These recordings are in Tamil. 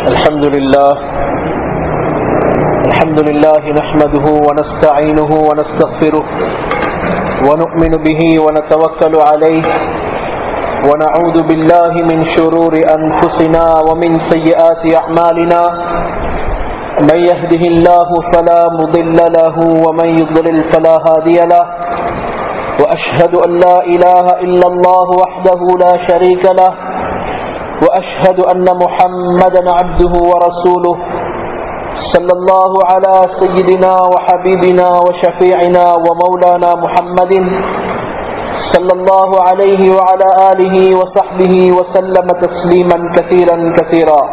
الحمد لله الحمد لله نحمده ونستعينه ونستغفره ونؤمن به ونتوكل عليه ونعوذ بالله من شرور أنفسنا ومن سيئات أعمالنا من يهده الله فلا مضل له ومن يضلل فلا هادي له وأشهد أن لا إله إلا الله وحده لا شريك له وأشهد أن محمدا عبده ورسوله صلى الله على سيدنا وحبيبنا وشفيعنا ومولانا محمد صلى الله عليه وعلى آله وصحبه وسلم تسليما كثيرا كثيرا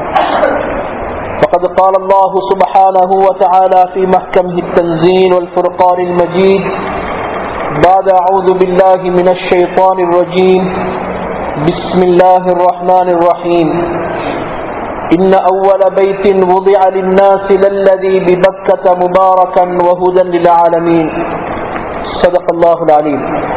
فقد قال الله سبحانه وتعالى في محكمه التنزيل والفرقان المجيد بعد أعوذ بالله من الشيطان الرجيم بسم الله الرحمن الرحيم إن أول بيت وضع للناس للذي ببكة مباركا وهدى للعالمين صدق الله العليم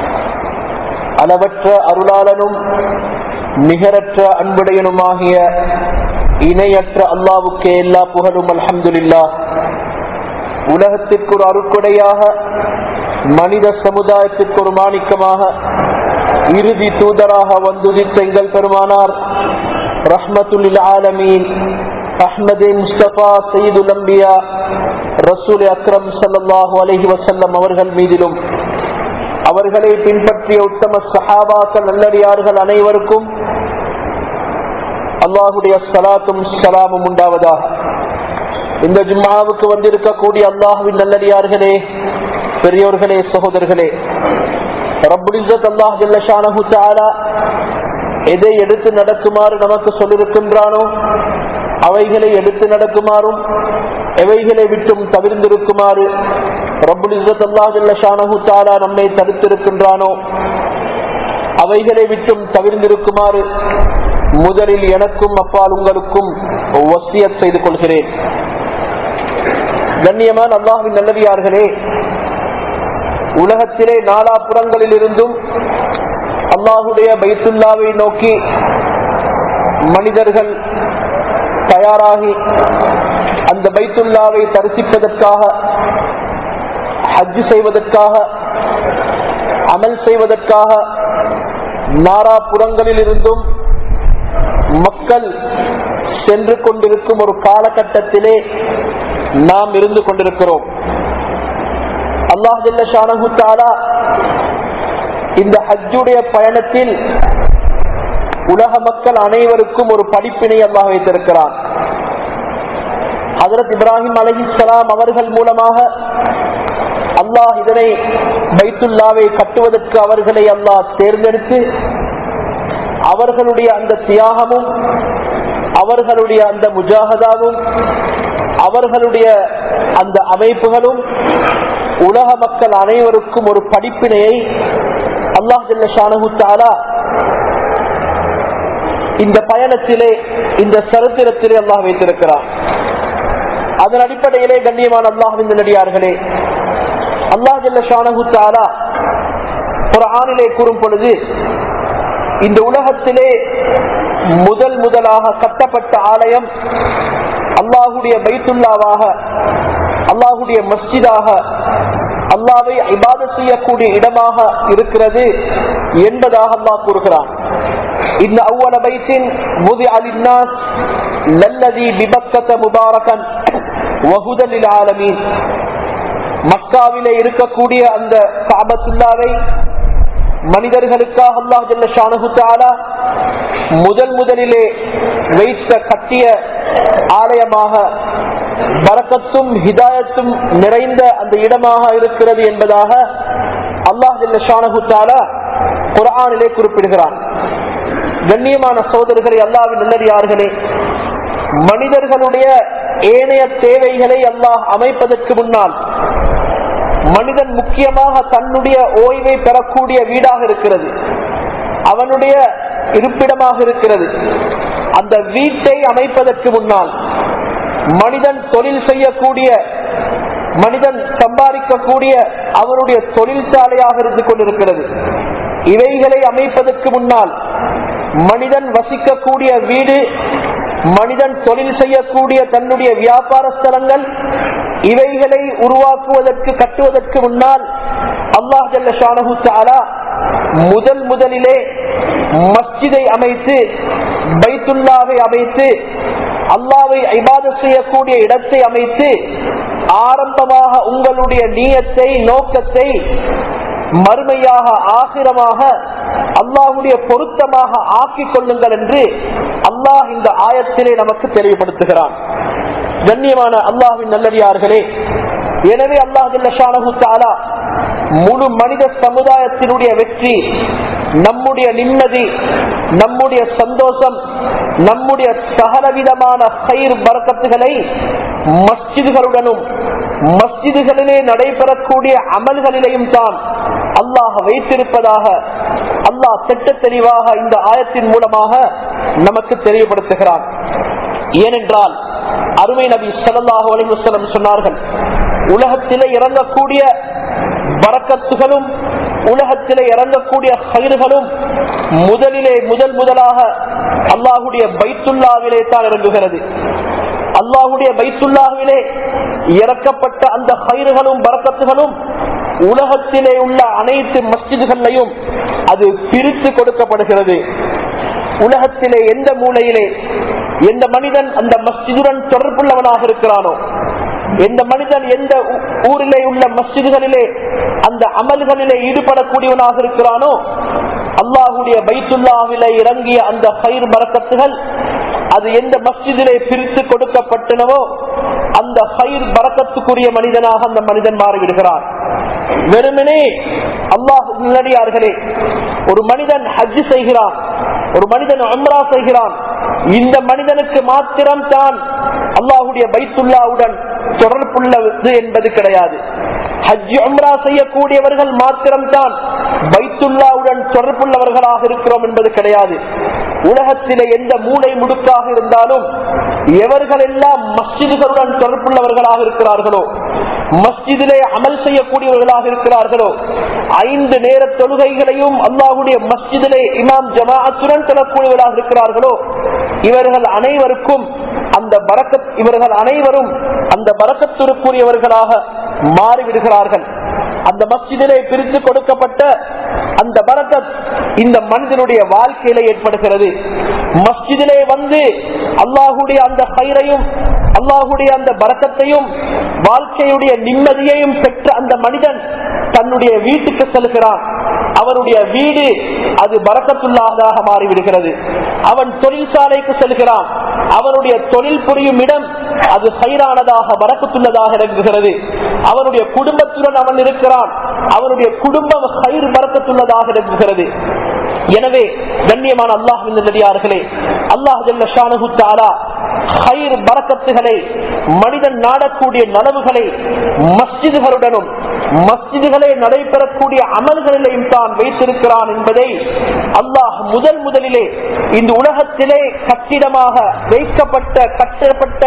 அளவற்ற அருளாளனும் நிகரற்ற அன்புடையனுமாகிய இணையற்ற அல்லாவுக்கே எல்லா புகழும் அல்ஹம்துலில்லா உலகத்திற்கு ஒரு அருக்குடையாக மனித சமுதாயத்திற்கு ஒரு மாணிக்கமாக இறுதி தூதராக வந்துதித்த எங்கள் பெருமானார் ரஹ்மத்துல் ஆலமீன் அஹ்மதே முஸ்தபா சயீதுல் அம்பியா ரசூல் அக்ரம் சல்லாஹூ அலஹி வசல்லம் அவர்கள் மீதிலும் அவர்களை பின்பற்றிய உத்தம சஹாபாக்கள் நல்லடியார்கள் அனைவருக்கும் அல்லாஹுடைய சலாத்தும் சலாமும் உண்டாவதாக இந்த ஜும்மாவுக்கு வந்திருக்கக்கூடிய அல்லாஹுவின் நல்லடியார்களே பெரியோர்களே சகோதரர்களே ரபுலிசத் அல்லாஹ் ஜல்லஷானஹு தாலா எதை எடுத்து நடக்குமாறு நமக்கு சொல்லிருக்கின்றானோ அவைகளை எடுத்து நடக்குமாறும் எவைகளை விட்டும் தவிர்ந்திருக்குமாறு ரபுல் இசத் அல்லாஹ் ஜல்லஷானஹு தாலா நம்மை தடுத்திருக்கின்றானோ அவைகளை விட்டும் தவிர்ந்திருக்குமாறு முதலில் எனக்கும் அப்பால் உங்களுக்கும் வசியத் செய்து கொள்கிறேன் கண்ணியமான அல்லாஹின் நல்லவியார்களே உலகத்திலே நாலாபுறங்களில் இருந்தும் அல்லாஹுடைய பைத்துல்லாவை நோக்கி மனிதர்கள் தயாராகி அந்த பைத்துல்லாவை தரிசிப்பதற்காக ஹஜ் செய்வதற்காக அமல் செய்வதற்காக நாராபுறங்களில் இருந்தும் மக்கள் சென்று கொண்டிருக்கும் ஒரு காலகட்டத்திலே நாம் இருந்து கொண்டிருக்கிறோம் அல்லாஹ் இந்த ஹஜ்ஜுடைய பயணத்தில் உலக மக்கள் அனைவருக்கும் ஒரு படிப்பினை அல்லாஹ் வைத்திருக்கிறான் ஹசரத் இப்ராஹிம் அலஹிஸ்லாம் அவர்கள் மூலமாக அல்லாஹ் இதனை பைத்துல்லாவை கட்டுவதற்கு அவர்களை அல்லாஹ் தேர்ந்தெடுத்து அவர்களுடைய அந்த தியாகமும் அவர்களுடைய அந்த முஜாகதாவும் அவர்களுடைய அந்த அமைப்புகளும் உலக மக்கள் அனைவருக்கும் ஒரு படிப்பினையை அல்லாஹ் ஷானஹுத்தாலா இந்த பயணத்திலே இந்த சரித்திரத்திலே அல்லாஹ் வைத்திருக்கிறார் அதன் அடிப்படையிலே கண்ணியமான அல்லாஹின் நடிகார்களே அல்லாஹ் ஜல்ல ஷானஹுத்தாலா ஒரு ஆணிலே கூறும் பொழுது இந்த உலகத்திலே முதல் முதலாக கட்டப்பட்ட ஆலயம் அல்லாஹுடைய பைத்துல்லாவாக அல்லாஹுடைய மஸ்ஜிதாக அல்லாவை இபாத செய்யக்கூடிய இடமாக இருக்கிறது என்பதாக அல்லாஹ் கூறுகிறான் இந்த அவ்வள பைத்தின் முதி அலின்னாஸ் நல்லதி விபக்கத்த முபாரகன் வகுதலில் ஆலமீன் மக்காவிலே இருக்கக்கூடிய அந்த காபத்துல்லாவை மனிதர்களுக்காக அல்லாஹ் ஜல்ல ஷானஹுத்தாலா முதல் முதலிலே வைத்த கட்டிய ஆலயமாக பரக்கத்தும் ஹிதாயத்தும் நிறைந்த அந்த இடமாக இருக்கிறது என்பதாக அல்லாஹ் ஜல்ல ஷானஹுத்தாலா குரானிலே குறிப்பிடுகிறான் கண்ணியமான சோதரர்களை அல்லாவின் நல்லடியார்களே மனிதர்களுடைய ஏனைய தேவைகளை அல்லாஹ் அமைப்பதற்கு முன்னால் மனிதன் முக்கியமாக தன்னுடைய ஓய்வை பெறக்கூடிய வீடாக இருக்கிறது அவனுடைய இருப்பிடமாக இருக்கிறது அந்த வீட்டை அமைப்பதற்கு முன்னால் மனிதன் தொழில் செய்யக்கூடிய மனிதன் சம்பாதிக்கக்கூடிய அவருடைய தொழிற்சாலையாக இருந்து கொண்டிருக்கிறது இவைகளை அமைப்பதற்கு முன்னால் மனிதன் வசிக்கக்கூடிய வீடு மனிதன் தொழில் செய்யக்கூடிய தன்னுடைய வியாபார ஸ்தலங்கள் இவைகளை உருவாக்குவதற்கு கட்டுவதற்கு முன்னால் அல்லாஹ் ஜல்ல ஷானஹு தஆலா முதல் முதலிலே மஸ்ஜிதை அமைத்து பைத்துல்லாவை அமைத்து அல்லாவை ஐபாத செய்யக்கூடிய இடத்தை அமைத்து ஆரம்பமாக உங்களுடைய நீயத்தை நோக்கத்தை மறுமையாக ஆகிரமாக அல்லாஹுடைய பொருத்தமாக ஆக்கிக் கொள்ளுங்கள் என்று அல்லாஹ் இந்த ஆயத்திலே நமக்கு தெளிவுபடுத்துகிறான் கண்ணியமான அல்லாஹின் நல்லடியார்களே எனவே அல்லாஹு முழு மனித சமுதாயத்தினுடைய வெற்றி நம்முடைய நிம்மதி நம்முடைய சந்தோஷம் நம்முடைய சகலவிதமான கயிர் பறக்கத்துகளை மஸ்ஜிதுகளுடனும் மஸ்ஜிதுகளிலே நடைபெறக்கூடிய அமல்களிலேயும் தான் அல்லாஹ் வைத்திருப்பதாக அல்லாஹ் திட்ட தெளிவாக இந்த ஆயத்தின் மூலமாக நமக்கு தெளிவுபடுத்துகிறான் ஏனென்றால் அருமை நபி சல்லாஹூ அலிவசலம் சொன்னார்கள் உலகத்திலே இறங்கக்கூடிய பறக்கத்துகளும் உலகத்திலே இறங்கக்கூடிய கயிறுகளும் முதலிலே முதல் முதலாக அல்லாஹுடைய பைத்துல்லாவிலே தான் இறங்குகிறது அல்லாஹுடைய பைத்துல்லாவிலே இறக்கப்பட்ட அந்த கயிறுகளும் பறக்கத்துகளும் உலகத்திலே உள்ள அனைத்து மஸ்ஜிதுகளையும் அது பிரித்து கொடுக்கப்படுகிறது உலகத்திலே எந்த மூலையிலே எந்த மனிதன் அந்த மஸ்ஜிதுடன் தொடர்புள்ளவனாக இருக்கிறானோ எந்த மனிதன் எந்த ஊரிலே உள்ள மஸ்ஜிதுகளிலே அந்த அமல்களிலே ஈடுபடக்கூடியவனாக இருக்கிறானோ அல்லாஹுடைய பைத்துல்லாவிலே இறங்கிய அந்த பயிர் மரக்கத்துகள் அது எந்த மஸ்ஜிதிலே பிரித்து கொடுக்கப்பட்டனவோ அந்த பயிர் பறக்கத்துக்குரிய மனிதனாக அந்த மனிதன் மாறிவிடுகிறார் வெறுமனே அல்லாஹ் முன்னடியார்களே ஒரு மனிதன் ஹஜ் செய்கிறான் ஒரு மனிதன் அம்ரா செய்கிறான் இந்த மனிதனுக்கு மாத்திரம் தான் அல்லாஹுடைய பைத்துல்லாவுடன் தொடர்புள்ளது என்பது கிடையாது ஹஜ் அம்ரா செய்யக்கூடியவர்கள் மாத்திரம்தான் பைத்துல்லாவுடன் தொடர்புள்ளவர்களாக இருக்கிறோம் என்பது கிடையாது உலகத்திலே எந்த மூளை முடுக்காக இருந்தாலும் எவர்கள் எல்லாம் மஸ்ஜிதுகளுடன் தொடர்புள்ளவர்களாக இருக்கிறார்களோ மஸ்ஜிதிலே அமல் செய்யக்கூடியவர்களாக இருக்கிறார்களோ ஐந்து நேர தொழுகைகளையும் அல்லாஹுடைய மஸ்ஜிதிலே இமாம் ஜமாஅத்துடன் தொழக்கூடியவர்களாக இருக்கிறார்களோ இவர்கள் அனைவருக்கும் அந்த பரக்கத் இவர்கள் அனைவரும் அந்த பரக்கத்திற்குரியவர்களாக மாறிவிடுகிறார்கள் அந்த மஸ்ஜிதிலே பிரித்து கொடுக்கப்பட்ட அந்த பரக்கத் இந்த மனிதனுடைய வாழ்க்கையில ஏற்படுகிறது மஸ்ஜிதிலே வந்து அல்லாஹுடைய அந்த கயிறையும் அல்லாஹுடைய அந்த பரக்கத்தையும் வாழ்க்கையுடைய நிம்மதியையும் பெற்ற அந்த மனிதன் தன்னுடைய வீட்டுக்கு செல்கிறான் அவனுடைய வீடு அது பறக்கத்துள்ளாதாக மாறிவிடுகிறது அவன் தொழிற்சாலைக்கு செல்கிறான் அவனுடைய தொழில் புரியும் இடம் அது சைரானதாக பறக்கத்துள்ளதாக இறங்குகிறது அவனுடைய குடும்பத்துடன் அவன் இருக்கிறான் அவனுடைய குடும்பம் கயிறு பறக்கத்துள்ளதாக இறங்குகிறது எனவே கண்ணியமான அல்லாஹ் நடிகார்களே அல்லாஹ் ஜல்ல தாலா கயிர் பறக்கத்துகளை மனிதன் நாடக்கூடிய நனவுகளை மஸ்ஜிதுகளுடனும் மஸ்ஜிதுகளே நடைபெறக்கூடிய அமல்களிலையும் தான் வைத்திருக்கிறான் என்பதை அல்லாஹ் முதல் முதலிலே இந்த உலகத்திலே கட்டிடமாக வைக்கப்பட்ட கட்டப்பட்ட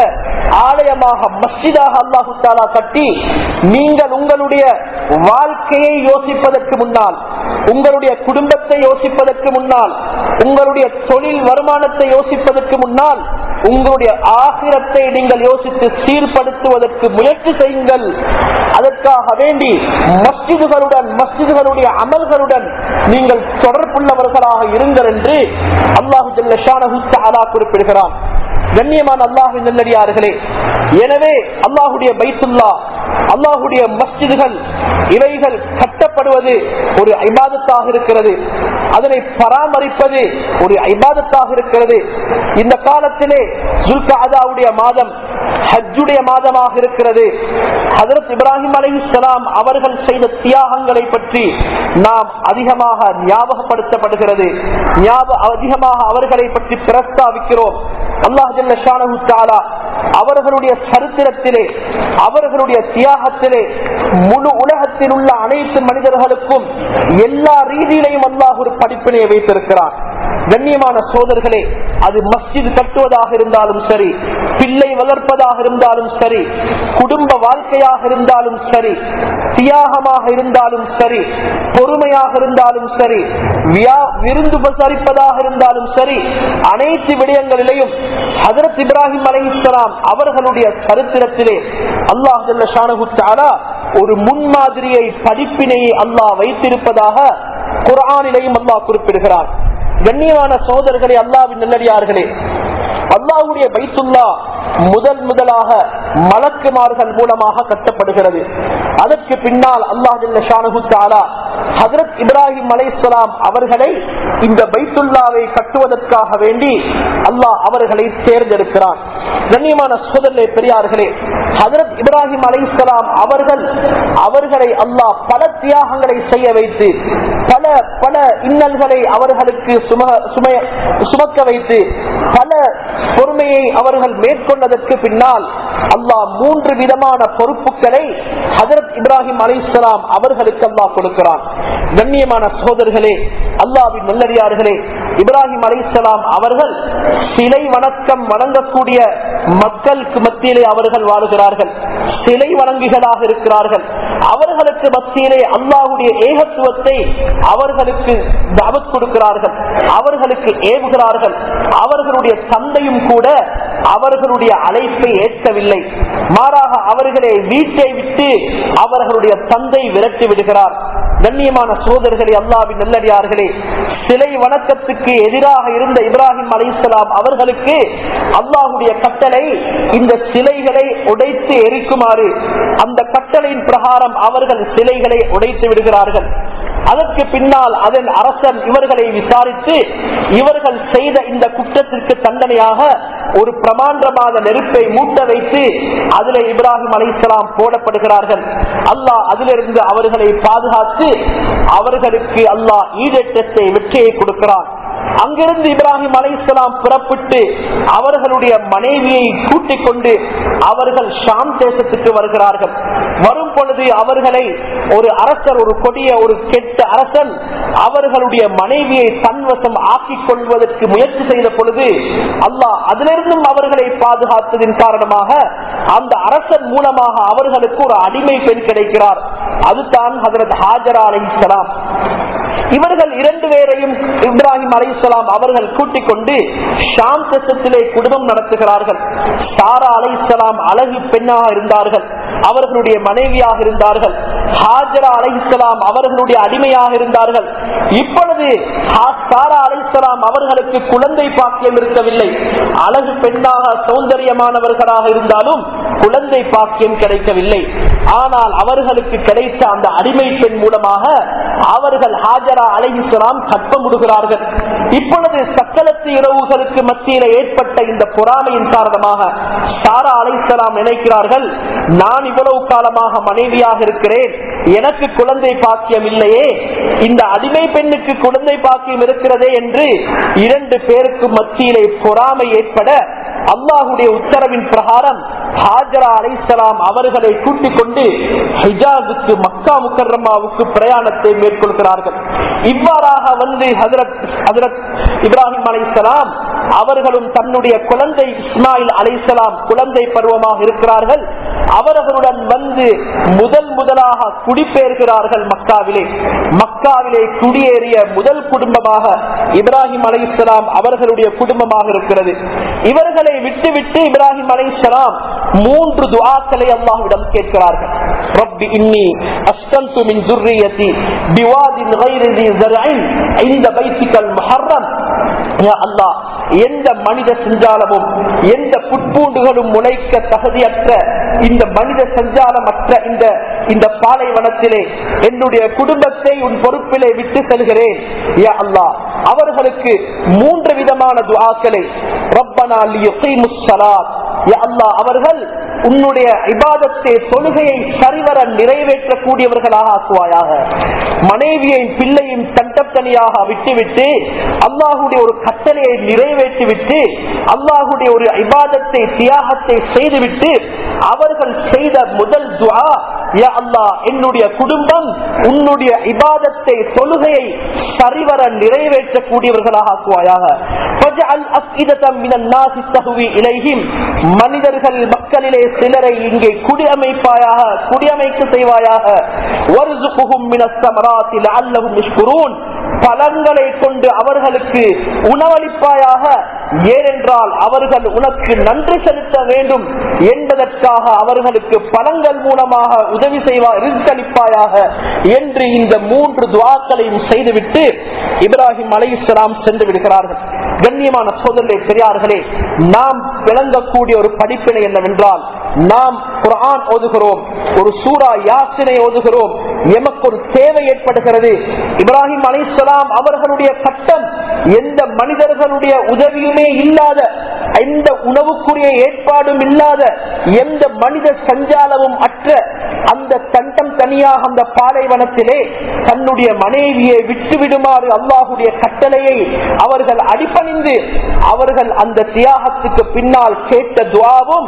ஆலயமாக மஸ்ஜிதாக அல்லாஹு தாலா கட்டி நீங்கள் உங்களுடைய வாழ்க்கையை யோசிப்பதற்கு முன்னால் உங்களுடைய குடும்பத்தை யோசிப்பதற்கு முன்னால் உங்களுடைய தொழில் வருமானத்தை யோசிப்பதற்கு முன்னால் உங்களுடைய ஆகிரத்தை நீங்கள் யோசித்து சீர்படுத்துவதற்கு முயற்சி செய்யுங்கள் அதற்காக வேண்டி மஸ்ஜிதுகளுடன் மஸ்ஜிதுகளுடைய அமல்களுடன் நீங்கள் தொடர்புள்ளவர்களாக இருங்கள் என்று அல்லாஹு ஜல்ல குறிப்பிடுகிறான் கண்ணியமான அல்லாஹு நல்லடியார்களே எனவே அல்லாஹுடைய பைத்துல்லா அல்லாஹுடைய மஸ்ஜிதுகள் இவைகள் கட்டப்படுவது ஒரு ஐபாதத்தாக இருக்கிறது அதனை பராமரிப்பது ஒரு ஐபாதத்தாக இருக்கிறது இந்த காலத்திலே ஜுல்காதாவுடைய மாதம் ஹஜ்ஜுடைய மாதமாக இருக்கிறது ஹதரத் இப்ராஹிம் அலிஸ்லாம் அவர்கள் செய்த தியாகங்களை பற்றி நாம் அதிகமாக ஞாபகப்படுத்தப்படுகிறது அதிகமாக அவர்களை பற்றி பிரஸ்தாவிக்கிறோம் அல்லாஹ் அவர்களுடைய சரித்திரத்திலே அவர்களுடைய தியாகத்திலே முழு உலகத்தில் உள்ள அனைத்து மனிதர்களுக்கும் எல்லா ரீதியிலையும் அல்லாஹ் ஒரு படிப்பினை வைத்திருக்கிறார் கண்ணியமான சோதர்களே அது மஸ்ஜித் கட்டுவதாக இருந்தாலும் சரி பிள்ளை வளர்ப்பதாக இருந்தாலும் சரி குடும்ப வாழ்க்கையாக இருந்தாலும் சரி தியாகமாக இருந்தாலும் சரி பொறுமையாக இருந்தாலும் சரி வியா- விருந்து உபசரிப்பதாக இருந்தாலும் சரி அனைத்து விடயங்களிலேயும் ஹதரத் இப்ராஹிம் அலைஹிஸ்ஸலாம் அவர்களுடைய சரித்திரத்திலே அல்லாஹ் ஜல்ல ஷானஹு தஆலா ஒரு முன்மாதிரியை படிப்பினையை அல்லாஹ் வைத்திருப்பதாக குர்ஆனிலேயும் அல்லாஹ் குறிப்பிடுகிறார் கண்ணியமான சோதர்களே அல்லாவின் நல்லடியார்களே அல்லாஹ்வுடைய பைத்துல்லா முதல் முதலாக மலக்குமார்கள் மூலமாக கட்டப்படுகிறது அதற்கு பின்னால் அல்லாஹ் ஹசரத் இப்ராஹிம் அலைஹிஸ்ஸலாம் அவர்களை இந்த பைத்துல்லாவை கட்டுவதற்காக வேண்டி அல்லாஹ் அவர்களை தேர்ந்தெடுக்கிறான் கண்ணியமான சோதரே பெரியார்களே ஹசரத் இப்ராஹிம் அலைஹிஸ்ஸலாம் அவர்கள் அவர்களை அல்லாஹ் பல தியாகங்களை செய்ய வைத்து பல பல இன்னல்களை அவர்களுக்கு சும- சுமய- சுமக்க வைத்து பல பொறுமையை அவர்கள் மேற்கொண்டதற்கு பின்னால் அல்லாஹ் மூன்று விதமான பொறுப்புகளை ஹசரத் இப்ராஹிம் அலைஹிஸ்ஸலாம் அவர்களுக்கு அல்லாஹ் கொடுக்கிறான் கண்ணியமான சகோதரர்களே அல்லாவின் நல்லடியார்களே இப்ராஹிம் அலைஹிஸ்ஸலாம் அவர்கள் சிலை வணக்கம் வணங்கக்கூடிய மக்களுக்கு மத்தியிலே அவர்கள் வாழுகிறார்கள் சிலை வணங்குகளாக இருக்கிறார்கள் அவர்களுக்கு மத்தியிலே அல்லாஹுடைய ஏகத்துவத்தை அவர்களுக்கு தாவத் கொடுக்கிறார்கள் அவர்களுக்கு ஏவுகிறார்கள் அவர்களுடைய தந்தையும் கூட அவர்களுடைய அழைப்பை ஏற்கவில்லை மாறாக அவர்களே வீட்டை விட்டு அவர்களுடைய தந்தை விரட்டி விடுகிறார் கண்ணியமான சோதர்களே அல்லாவின் நல்லடியார்களே சிலை வணக்கத்துக்கு எதிராக இருந்த இப்ராஹிம் அலைஹிஸ்ஸலாம் அவர்களுக்கு அல்லாஹுடைய கட்டளை இந்த சிலைகளை உடைத்து எரிக்குமாறு அந்த கட்டளையின் பிரகாரம் அவர்கள் சிலைகளை உடைத்து விடுகிறார்கள் அதற்கு பின்னால் அதன் அரசன் இவர்களை விசாரித்து இவர்கள் செய்த இந்த குற்றத்திற்கு தண்டனையாக ஒரு பிரமாண்டமான நெருப்பை மூட்ட வைத்து அதிலே இப்ராஹிம் அலைஹிஸ்ஸலாம் போடப்படுகிறார்கள் அல்லாஹ் அதிலிருந்து அவர்களை பாதுகாத்து அவர்களுக்கு அல்லாஹ் ஈடேற்றத்தை வெற்றியை கொடுக்கிறான் அங்கிருந்து இப்ராஹிம் அலைஹிஸ்ஸலாம் புறப்பட்டு அவர்களுடைய மனைவியை கூட்டிக் கொண்டு அவர்கள் ஷாம் தேசத்துக்கு வருகிறார்கள் வரும் பொழுது அவர்களை ஒரு அரசர் ஒரு கொடிய ஒரு கெட்ட அரசன் அவர்களுடைய மனைவியை தன்வசம் ஆக்கிக் கொள்வதற்கு முயற்சி செய்த பொழுது அல்லாஹ் அதிலிருந்தும் அவர்களை பாதுகாத்ததின் காரணமாக அந்த அரசன் மூலமாக அவர்களுக்கு ஒரு அடிமை பெண் கிடைக்கிறார் அதுதான் ஹதரத் ஹாஜரா அலைஹிஸ்ஸலாம் இவர்கள் இரண்டு பேரையும் இப்ராஹிம் அலைஹிஸ்ஸலாம் அவர்கள் கூட்டிக் கொண்டு ஷாம் தேசத்திலே குடும்பம் நடத்துகிறார்கள் சாரா அலைஹிஸ்ஸலாம் அழகு பெண்ணாக இருந்தார்கள் அவர்களுடைய மனைவியாக இருந்தார்கள் ஹாஜரா அலைஹிஸ்ஸலாம் அவர்களுடைய அடிமையாக இருந்தார்கள் இப்பொழுது ஹா- சாரா அலைஹிஸ்ஸலாம் அவர்களுக்கு குழந்தை பாக்கியம் இருக்கவில்லை அழகு பெண்ணாக சௌந்தரியமானவர்களாக இருந்தாலும் குழந்தை பாக்கியம் கிடைக்கவில்லை ஆனால் அவர்களுக்கு கிடைத்த அந்த அடிமை பெண் மூலமாக அவர்கள் ஹாஜரா அலைஹிஸ்ஸலாம் கற்பமுடுகிறார்கள் இப்பொழுது சக்கலத்து இரவுகளுக்கு மத்தியில ஏற்பட்ட இந்த பொறாமையின் காரணமாக சாரா அலைஹிஸ்ஸலாம் நினைக்கிறார்கள் நான் இவ்வளவு காலமாக மனைவியாக இருக்கிறேன் எனக்கு குழந்தை பாக்கியம் இல்லையே இந்த அடிமை பெண்ணுக்கு குழந்தை பாக்கியம் இருக்கிறதே என்று இரண்டு பேருக்கு மத்தியிலே பொறாமை ஏற்பட அல்லாஹுடைய உத்தரவின் பிரகாரம் ஹாஜரா அலைசலாம் அவர்களை கூட்டிக் கொண்டு ஹிஜாஸுக்கு மக்கா முக்கர்ரமாவுக்கு பிரயாணத்தை மேற்கொள்கிறார்கள் இவ்வாறாக வந்து ஹஜரத் ஹஜரத் இப்ராஹிம் அலைசலாம் அவர்களும் தன்னுடைய குழந்தை இஸ்மாயில் அலைசலாம் குழந்தை பருவமாக இருக்கிறார்கள் அவர்களுடன் வந்து முதல் முதலாக குடிபெயர்கிறார்கள் மக்காவிலே மக்காவிலே குடியேறிய முதல் குடும்பமாக இப்ராஹிம் அலைசலாம் அவர்களுடைய குடும்பமாக இருக்கிறது இவர்களை விட்டுவிட்டு இப்ராஹிம் அலைசலாம் மூன்று துஆக்களை அல்லாஹ்விடம் கேட்கிறார்கள் ரப்பி இன்னி அஸ்கன்து மின் ذريتي بواد غير ذي زرع عند بيتك المحرم யா அல்லாஹ் எந்த மனித சஞ்சாலமும் எந்த புட்பூண்டுகளும் முளைக்க தகுதியற்ற இந்த மனித சஞ்சாலமற்ற இந்த இந்த பாலைவனத்திலே என்னுடைய குடும்பத்தை உன் பொறுப்பிலே விட்டு செல்கிறேன் யா அல்லாஹ் அவர்களுக்கு மூன்று விதமான துஆக்களை ரப்பனா லியுகீமுஸ் ஸலாத் யா அல்லாஹ் அவர்கள் உன்னுடைய இபாதத்தை தொழுகையை சரிவர நிறைவேற்றக்கூடியவர்களாக ஆக்குவாயாக மனைவியையும் பிள்ளையும் தண்டத்தனியாக விட்டுவிட்டு அல்லாஹுடைய ஒரு கட்டளையை நிறைவேற்றிவிட்டு அல்லாஹுடைய ஒரு இபாதத்தை தியாகத்தை செய்துவிட்டு அவர்கள் செய்த முதல் துவா யா அல்லாஹ் என்னுடைய குடும்பம் உன்னுடைய இபாதத்தை தொழுகையை சரிவர நிறைவேற்றக்கூடியவர்களாக ஆக்குவாயாக فَاجْعَلْ أَفْئِدَةً مِنَ النَّاسِ تَهْوِي إِلَيْهِمْ மனிதர்கள் மக்களிலே சிலரை இங்கே குடியமைப்பாயாக குடியமைக்க செய்வாயாக وَارْزُقْهُمْ مِنَ الثَّمَرَاتِ لَعَلَّهُمْ يَشْكُرُونَ பலன்களை கொண்டு அவர்களுக்கு உணவளிப்பாயாக ஏனென்றால் அவர்கள் உனக்கு நன்றி செலுத்த வேண்டும் என்பதற்காக அவர்களுக்கு பலங்கள் மூலமாக உதவி செய்வா ரிஸ்களிப்பாயாக என்று இந்த மூன்று துவாக்களையும் செய்துவிட்டு இப்ராஹிம் அலை இஸ்லாம் சென்று விடுகிறார்கள் கண்ணியமான சோதனை பெரியார்களே நாம் விளங்கக்கூடிய ஒரு படிப்பினை என்னவென்றால் நாம் குரான் ஓதுகிறோம் ஒரு சூரா யாசினை ஓதுகிறோம் எமக்கு ஒரு தேவை ஏற்படுகிறது இப்ராஹிம் அலிஸ்லாம் அவர்களுடைய கட்டம் எந்த மனிதர்களுடைய உதவியுமே இல்லாத எந்த உணவுக்குரிய ஏற்பாடும் இல்லாத எந்த மனித சஞ்சாலமும் அற்ற அந்த தண்டம் தனியாக அந்த பாலைவனத்திலே தன்னுடைய மனைவியை விட்டுவிடுமாறு அல்லாஹுடைய கட்டளையை அவர்கள் அடிப்பணிந்து அவர்கள் அந்த தியாகத்துக்கு பின்னால் கேட்ட துவாவும்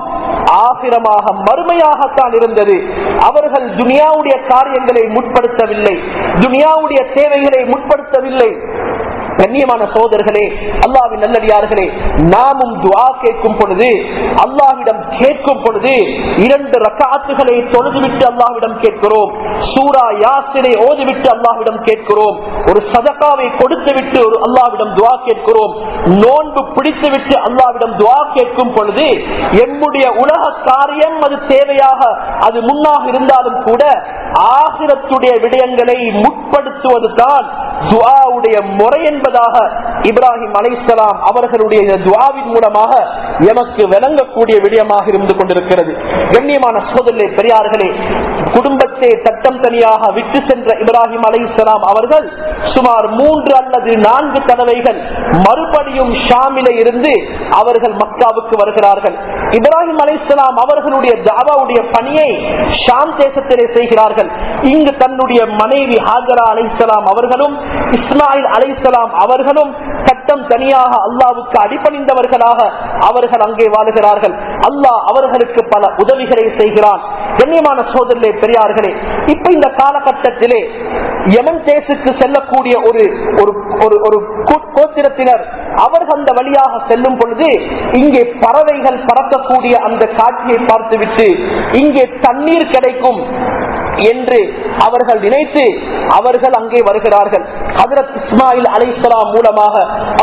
ஆசிரமாக மறுமையாகத்தான் இருந்தது அவர்கள் துனியாவுடைய காரியங்களை முற்படுத்தவில்லை துனியாவுடைய தேவைகளை முற்படுத்தவில்லை கண்ணியமான சோதர்களே அல்லாவின் நல்லடியார்களே நாமும் துவா கேட்கும் பொழுது அல்லாவிடம் கேட்கும் பொழுது இரண்டு ரக்காத்துகளை தொழுதுவிட்டு அல்லாவிடம் கேட்கிறோம் சூரா யாசினை ஓதிவிட்டு அல்லாவிடம் கேட்கிறோம் ஒரு சதக்காவை கொடுத்து விட்டு ஒரு அல்லாவிடம் துவா கேட்கிறோம் நோன்பு பிடித்து விட்டு அல்லாவிடம் துவா கேட்கும் பொழுது எம்முடைய உலக காரியம் அது தேவையாக அது முன்னாக இருந்தாலும் கூட ஆசிரத்துடைய விடயங்களை முற்படுத்துவது தான் துவாவுடைய முறை என்பதாக இப்ராஹிம் அலைசலாம் அவர்களுடைய இந்த துவாவின் மூலமாக எமக்கு விளங்கக்கூடிய விடயமாக இருந்து கொண்டிருக்கிறது கண்ணியமான சோதனை பெரியார்களே குடும்பத்தை தட்டம் தனியாக விட்டு சென்ற இப்ராஹிம் அலைசலாம் அவர்கள் சுமார் மூன்று அல்லது நான்கு தடவைகள் மறுபடியும் ஷாமில இருந்து அவர்கள் மக்காவுக்கு வருகிறார்கள் இப்ராஹிம் அலைசலாம் அவர்களுடைய தாவாவுடைய பணியை ஷாம் தேசத்திலே செய்கிறார்கள் இங்கு தன்னுடைய மனைவி ஹாஜரா அலைசலாம் அவர்களும் இஸ்மாயில் அலைசலாம் அவர்களும் சட்டம் தனியாக அல்லாவுக்கு அடிப்பணிந்தவர்களாக அவர்கள் அங்கே வாழுகிறார்கள் அல்லாஹ் அவர்களுக்கு பல உதவிகளை செய்கிறான் கண்ணியமான சோதரிலே பெரியார்களே இப்ப இந்த காலகட்டத்திலே யமன் தேசுக்கு செல்லக்கூடிய ஒரு ஒரு ஒரு ஒரு கூ- கோத்திரத்தினர் அவர்கள் அந்த வழியாக செல்லும் பொழுது இங்கே பறவைகள் பறக்கக்கூடிய அந்த காட்சியை பார்த்துவிட்டு இங்கே தண்ணீர் கிடைக்கும் என்று அவர்கள் நினைத்து அவர்கள் அங்கே வருகிறார்கள் ஹதரத் இஸ்மாயில் அலைஹிஸ்ஸலாம் மூலமாக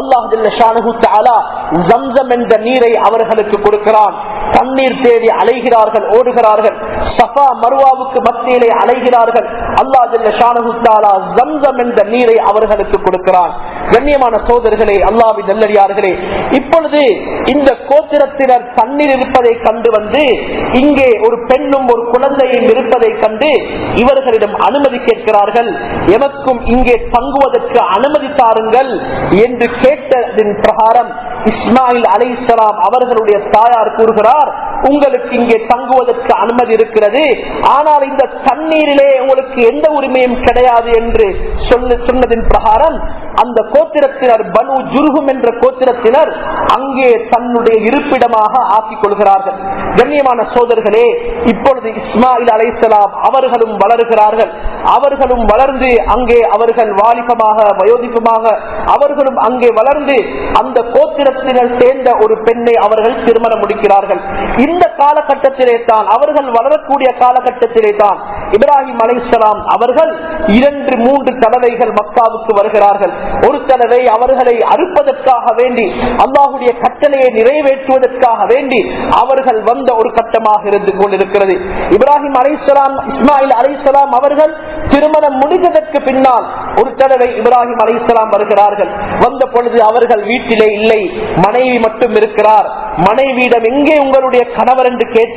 அல்லாஹ் என்ற நீரை அவர்களுக்கு கொடுக்கிறான் தண்ணீர் தேடி அலைகிறார்கள் ஓடுகிறார்கள் சஃபா மருவாவுக்கு மத்தியிலே அலைகிறார்கள் அல்லாஹ் ஜம்சம் என்ற நீரை அவர்களுக்கு கொடுக்கிறான் கண்ணியமான சோதர்களே அல்லாவின் நல்லடியார்களே இப்பொழுது இந்த கோத்திரத்தினர் தண்ணீர் இருப்பதை கண்டு வந்து இங்கே ஒரு பெண்ணும் ஒரு குழந்தையும் இருப்பதை கண்டு இவர்களிடம் அனுமதி கேட்கிறார்கள் எமக்கும் இங்கே தங்குவதற்கு அனுமதி தாருங்கள் என்று கேட்டதின் பிரகாரம் இஸ்மாயில் அலைசலாம் அவர்களுடைய தாயார் கூறுகிறார் உங்களுக்கு இங்கே தங்குவதற்கு அனுமதி இருக்கிறது ஆனால் இந்த தண்ணீரிலே உங்களுக்கு எந்த உரிமையும் கிடையாது என்று சொல்லு சொன்னதின் பிரகாரம் அந்த கோத்திரத்தினர் பனு ஜுருகும் என்ற கோத்திரத்தினர் அங்கே தன்னுடைய இருப்பிடமாக ஆக்கிக் கொள்கிறார்கள் கண்ணியமான சோதர்களே இப்பொழுது இஸ்மாயில் அலைசலாம் அவர்களும் வளருகிறார்கள் அவர்களும் வளர்ந்து அங்கே அவர்கள் வாலிபமாக வயோதிபமாக அவர்களும் அங்கே வளர்ந்து அந்த கோத்திரத்தினர் சேர்ந்த ஒரு பெண்ணை அவர்கள் திருமணம் முடிக்கிறார்கள் இந்த காலகட்டத்திலே தான் அவர்கள் வளரக்கூடிய காலகட்டத்திலே தான் இப்ராஹிம் அலைசலாம் அவர்கள் இரண்டு மூன்று தடவைகள் மக்காவுக்கு வருகிறார்கள் ஒரு தடவை அவர்களை அறுப்பதற்காக வேண்டி அல்லாஹுடைய கட்டளையை நிறைவேற்றுவதற்காக வேண்டி அவர்கள் வந்த ஒரு கட்டமாக இருந்து கொண்டிருக்கிறது இப்ராஹிம் அலைசலாம் இஸ்மாயில் அலைசலாம் அவர்கள் திருமணம் முடிந்ததற்கு பின்னால் ஒரு தடவை இப்ராஹிம் அலைசலாம் வருகிறார்கள் வந்த பொழுது அவர்கள் வீட்டிலே இல்லை மனைவி மட்டும் இருக்கிறார் மனைவியிடம் எங்கே உங்களுடைய கணவர் என்று கேட்க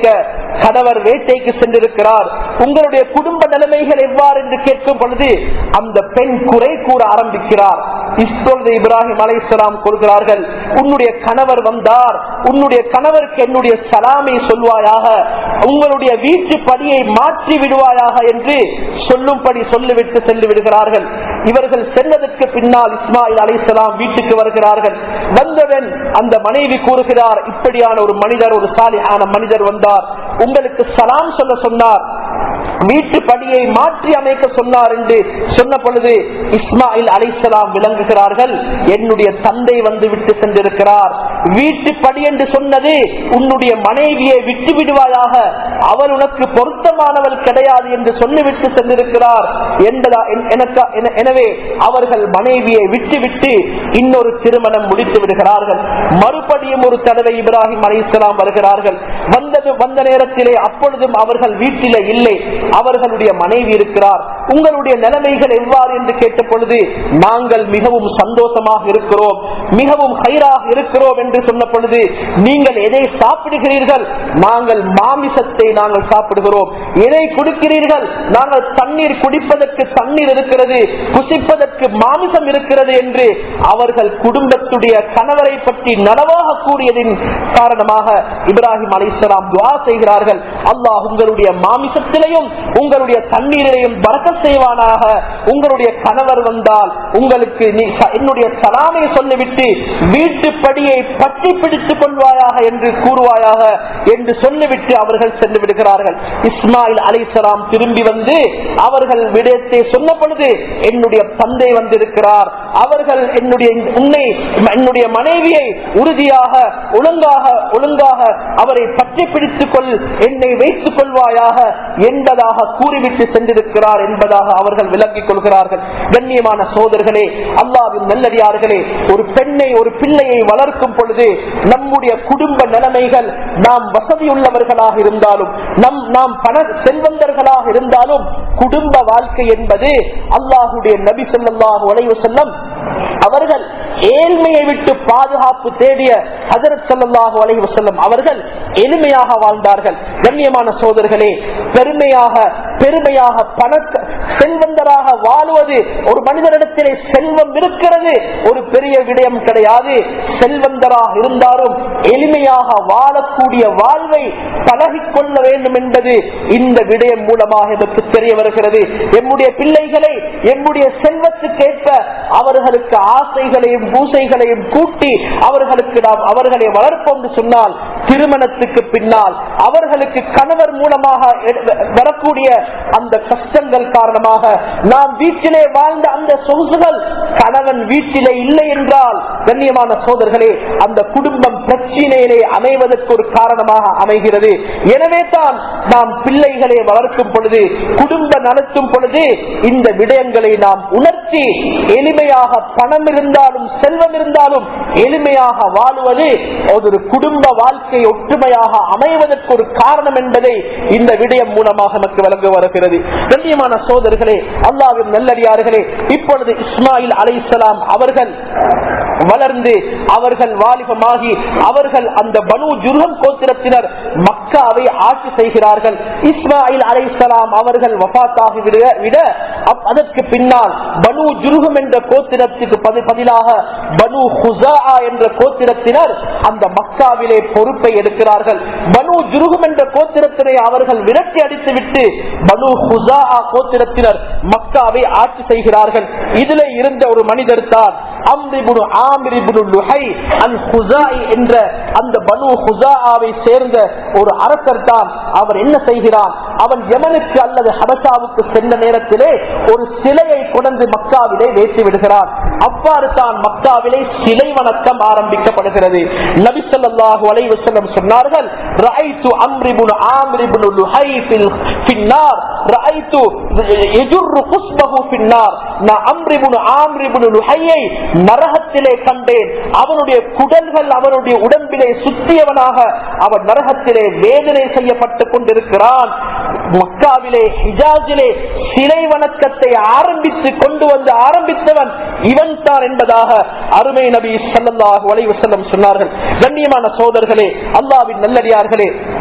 கணவர் வேட்டைக்கு சென்றிருக்கிறார் உங்களுடைய குடும்ப நிலைமைகள் எவ்வாறு என்று கேட்கும் பொழுது அந்த பெண் குறை கூற ஆரம்பிக்கிறார் இப்பொழுது இப்ராஹிம் அலைசலாம் கொள்கிறார்கள் உன்னுடைய கணவர் வந்தார் உன்னுடைய கணவருக்கு என்னுடைய சலாமை சொல்வாயாக உங்களுடைய வீட்டு படியை மாற்றி விடுவாயாக என்று சொல்லும்படி சொல்லிவிட்டு சென்று விடுகிறார்கள் இவர்கள் சென்றதற்கு பின்னால் இஸ்மாயில் அலைசலாம் வீட்டுக்கு வருகிறார்கள் வந்தவன் அந்த மனைவி கூறுகிறார் இப்படியான ஒரு மனிதர் ஒரு சாலியான மனிதர் வந்தார் உங்களுக்கு சலாம் சொல்ல சொன்னார் வீட்டு படியை மாற்றி அமைக்க சொன்னார் என்று சொன்ன பொழுது இஸ்மாயில் அலைசலாம் விளங்குகிறார்கள் என்னுடைய தந்தை வந்து விட்டு சென்றிருக்கிறார் வீட்டு படி என்று சொன்னது உன்னுடைய மனைவியை விட்டு விடுவாயாக அவள் உனக்கு பொருத்தமானவள் கிடையாது என்று சொல்லிவிட்டு சென்றிருக்கிறார் என்பதா எனக்கு எனவே அவர்கள் மனைவியை விட்டுவிட்டு இன்னொரு திருமணம் முடித்து விடுகிறார்கள் மறுபடியும் ஒரு தடவை இப்ராஹிம் அலைசலாம் வருகிறார்கள் வந்தது வந்த நேரத்திலே அப்பொழுதும் அவர்கள் வீட்டிலே இல்லை அவர்களுடைய மனைவி இருக்கிறார் உங்களுடைய நிலைமைகள் எவ்வாறு என்று கேட்ட பொழுது நாங்கள் மிகவும் சந்தோஷமாக இருக்கிறோம் மிகவும் ஹைராக இருக்கிறோம் என்று சொன்ன பொழுது நீங்கள் எதை சாப்பிடுகிறீர்கள் நாங்கள் மாமிசத்தை நாங்கள் சாப்பிடுகிறோம் எதை குடிக்கிறீர்கள் நாங்கள் தண்ணீர் குடிப்பதற்கு தண்ணீர் இருக்கிறது புசிப்பதற்கு மாமிசம் இருக்கிறது என்று அவர்கள் குடும்பத்துடைய கணவரை பற்றி நனவாக கூடியதின் காரணமாக இப்ராஹிம் அலிஸ்லாம் துவா செய்கிறார்கள் அல்லாஹ் உங்களுடைய மாமிசத்திலையும் உங்களுடைய தண்ணீரிலையும் பறக்க செய்வானாக உங்களுடைய கணவர் வந்தால் உங்களுக்கு என்னுடைய சலாமை சொல்லிவிட்டு வீட்டு படியை பற்றி பிடித்துக் கொள்வாயாக என்று கூறுவாயாக என்று சொல்லிவிட்டு அவர்கள் சென்று விடுகிறார்கள் இஸ்மாயில் அலிசலாம் திரும்பி வந்து அவர்கள் விடயத்தை சொன்ன பொழுது என்னுடைய தந்தை வந்திருக்கிறார் அவர்கள் என்னுடைய உன்னை என்னுடைய மனைவியை உறுதியாக ஒழுங்காக ஒழுங்காக அவரை பற்றி பிடித்துக் கொள் என்னை வைத்துக் கொள்வாயாக என்பதாக கூறிவிட்டு சென்றிருக்கிறார் என்பதாக அவர்கள் விளங்கிக் கொள்கிறார்கள் கண்ணியமான சோதர்களே அல்லாவின் நல்லடியார்களே ஒரு பெண்ணை ஒரு பிள்ளையை வளர்க்கும் பொழுது நம்முடைய குடும்ப நிலைமைகள் நாம் வசதியுள்ளவர்களாக இருந்தாலும் நம் நாம் பண செல்வந்தர்களாக இருந்தாலும் குடும்ப வாழ்க்கை என்பது அல்லாஹுடைய நபி சொல்லாஹு உழைவு செல்லம் அவர்கள் ஏழ்மையை விட்டு பாதுகாப்பு தேடிய ஹசரத் சல்லாஹு அலைஹி வசல்லம் அவர்கள் எளிமையாக வாழ்ந்தார்கள் கண்ணியமான சோதர்களே பெருமையாக பெருமையாக பண செல்வந்தராக வாழுவது ஒரு மனிதனிடத்திலே செல்வம் இருக்கிறது ஒரு பெரிய விடயம் கிடையாது செல்வந்தராக இருந்தாலும் எளிமையாக வாழக்கூடிய வாழ்வை பழகிக்கொள்ள வேண்டும் என்பது இந்த விடயம் மூலமாக எனக்கு தெரிய வருகிறது எம்முடைய பிள்ளைகளை எம்முடைய செல்வத்துக்கேற்ப அவர்களுக்கு ஆசைகளையும் பூசைகளையும் கூட்டி அவர்களுக்கு நாம் அவர்களை வளர்ப்போம் என்று சொன்னால் திருமணத்துக்கு பின்னால் அவர்களுக்கு கணவர் மூலமாக வரக்கூடிய அந்த கஷ்டங்கள் காரணமாக நாம் வீட்டிலே வாழ்ந்த அந்த சொகுசுகள் கணவன் வீட்டிலே இல்லை என்றால் கண்ணியமான சோதர்களே அந்த குடும்பம் பிரச்சினையிலே அமைவதற்கு ஒரு காரணமாக அமைகிறது எனவே தான் நாம் பிள்ளைகளை வளர்க்கும் பொழுது குடும்ப நடத்தும் பொழுது இந்த விடயங்களை நாம் உணர்த்தி எளிமையாக பணம் இருந்தாலும் செல்வம் இருந்தாலும் எளிமையாக வாழுவது ஒரு குடும்ப வாழ்க்கை ஒற்றுமையாக அமைவதற்கு ஒரு காரணம் என்பதை இந்த விடயம் மூலமாக நமக்கு வழங்க வருகிறது கண்ணியமான சோதர்களே அல்லாவின் நல்லடியார்களே இப்பொழுது இஸ்மாயில் அலைசலாம் அவர்கள் வளர்ந்து அவர்கள் வாலிபமாகி அவர்கள் அந்த பனு ஜுர்ஹம் கோத்திரத்தினர் மக்காவை ஆட்சி செய்கிறார்கள் இஸ்மாயில் அலைசலாம் அவர்கள் வபாத்தாகி விட விட அதற்கு பின்னால் பனு ஜுருகம் என்ற கோத்திரத்துக்கு பதிலாக பனு ஹுசா என்ற கோத்திரத்தினர் அந்த மக்காவிலே பொறுப்பை எடுக்கிறார்கள் பனு ஜுருகம் என்ற கோத்திரத்தினை அவர்கள் விரட்டி அடித்துவிட்டு பனு ஹுசா கோத்திரத்தினர் மக்காவை ஆட்சி செய்கிறார்கள் இதில் இருந்த ஒரு மனிதர் தான் அம்ரிபுனு ஆமிரிபுனு லுஹை அன் ஹுசாய் என்ற அந்த பனு ஹுசாவை சேர்ந்த ஒரு அரசர் தான் அவர் என்ன செய்கிறான் அவன் யமனுக்கு அல்லது ஹபசாவுக்கு சென்ற நேரத்திலே ஒரு சிலையை கொண்டு மக்காவிலே வைத்து விடுகிறான் அவ்வாறு தான் மக்காவிலே சிலை வணக்கம் ஆரம்பிக்கப்படுகிறது நபிசல்லாஹு அலைவசல்லம் சொன்னார்கள் ரஐத்து அம்ரிபுனு ஆமிரிபுனு லுஹை ஃபில் ஃபின்னார் ரஐத்து யஜுர்ரு குஸ்பஹு ஃபின்னார் நான் அம்ரிபுனு ஆமிரிபுனு லுஹையை நரகத்திலே கண்டேன் அவனுடைய குடல்கள் அவனுடைய உடம்பிலே சுத்தியவனாக அவன் நரகத்திலே வேதனை செய்யப்பட்டுக் கொண்டிருக்கிறான் மக்காவிலே ஹிஜாஜிலே சிலை வணக்கத்தை ஆரம்பித்து கொண்டு வந்து ஆரம்பித்தவன் இவன் தான் என்பதாக அருமை நபி சல்லாஹு அலைவசல்லம் சொன்னார்கள் கண்ணியமான சோதர்களே அல்லாவின் நல்லடியார்களே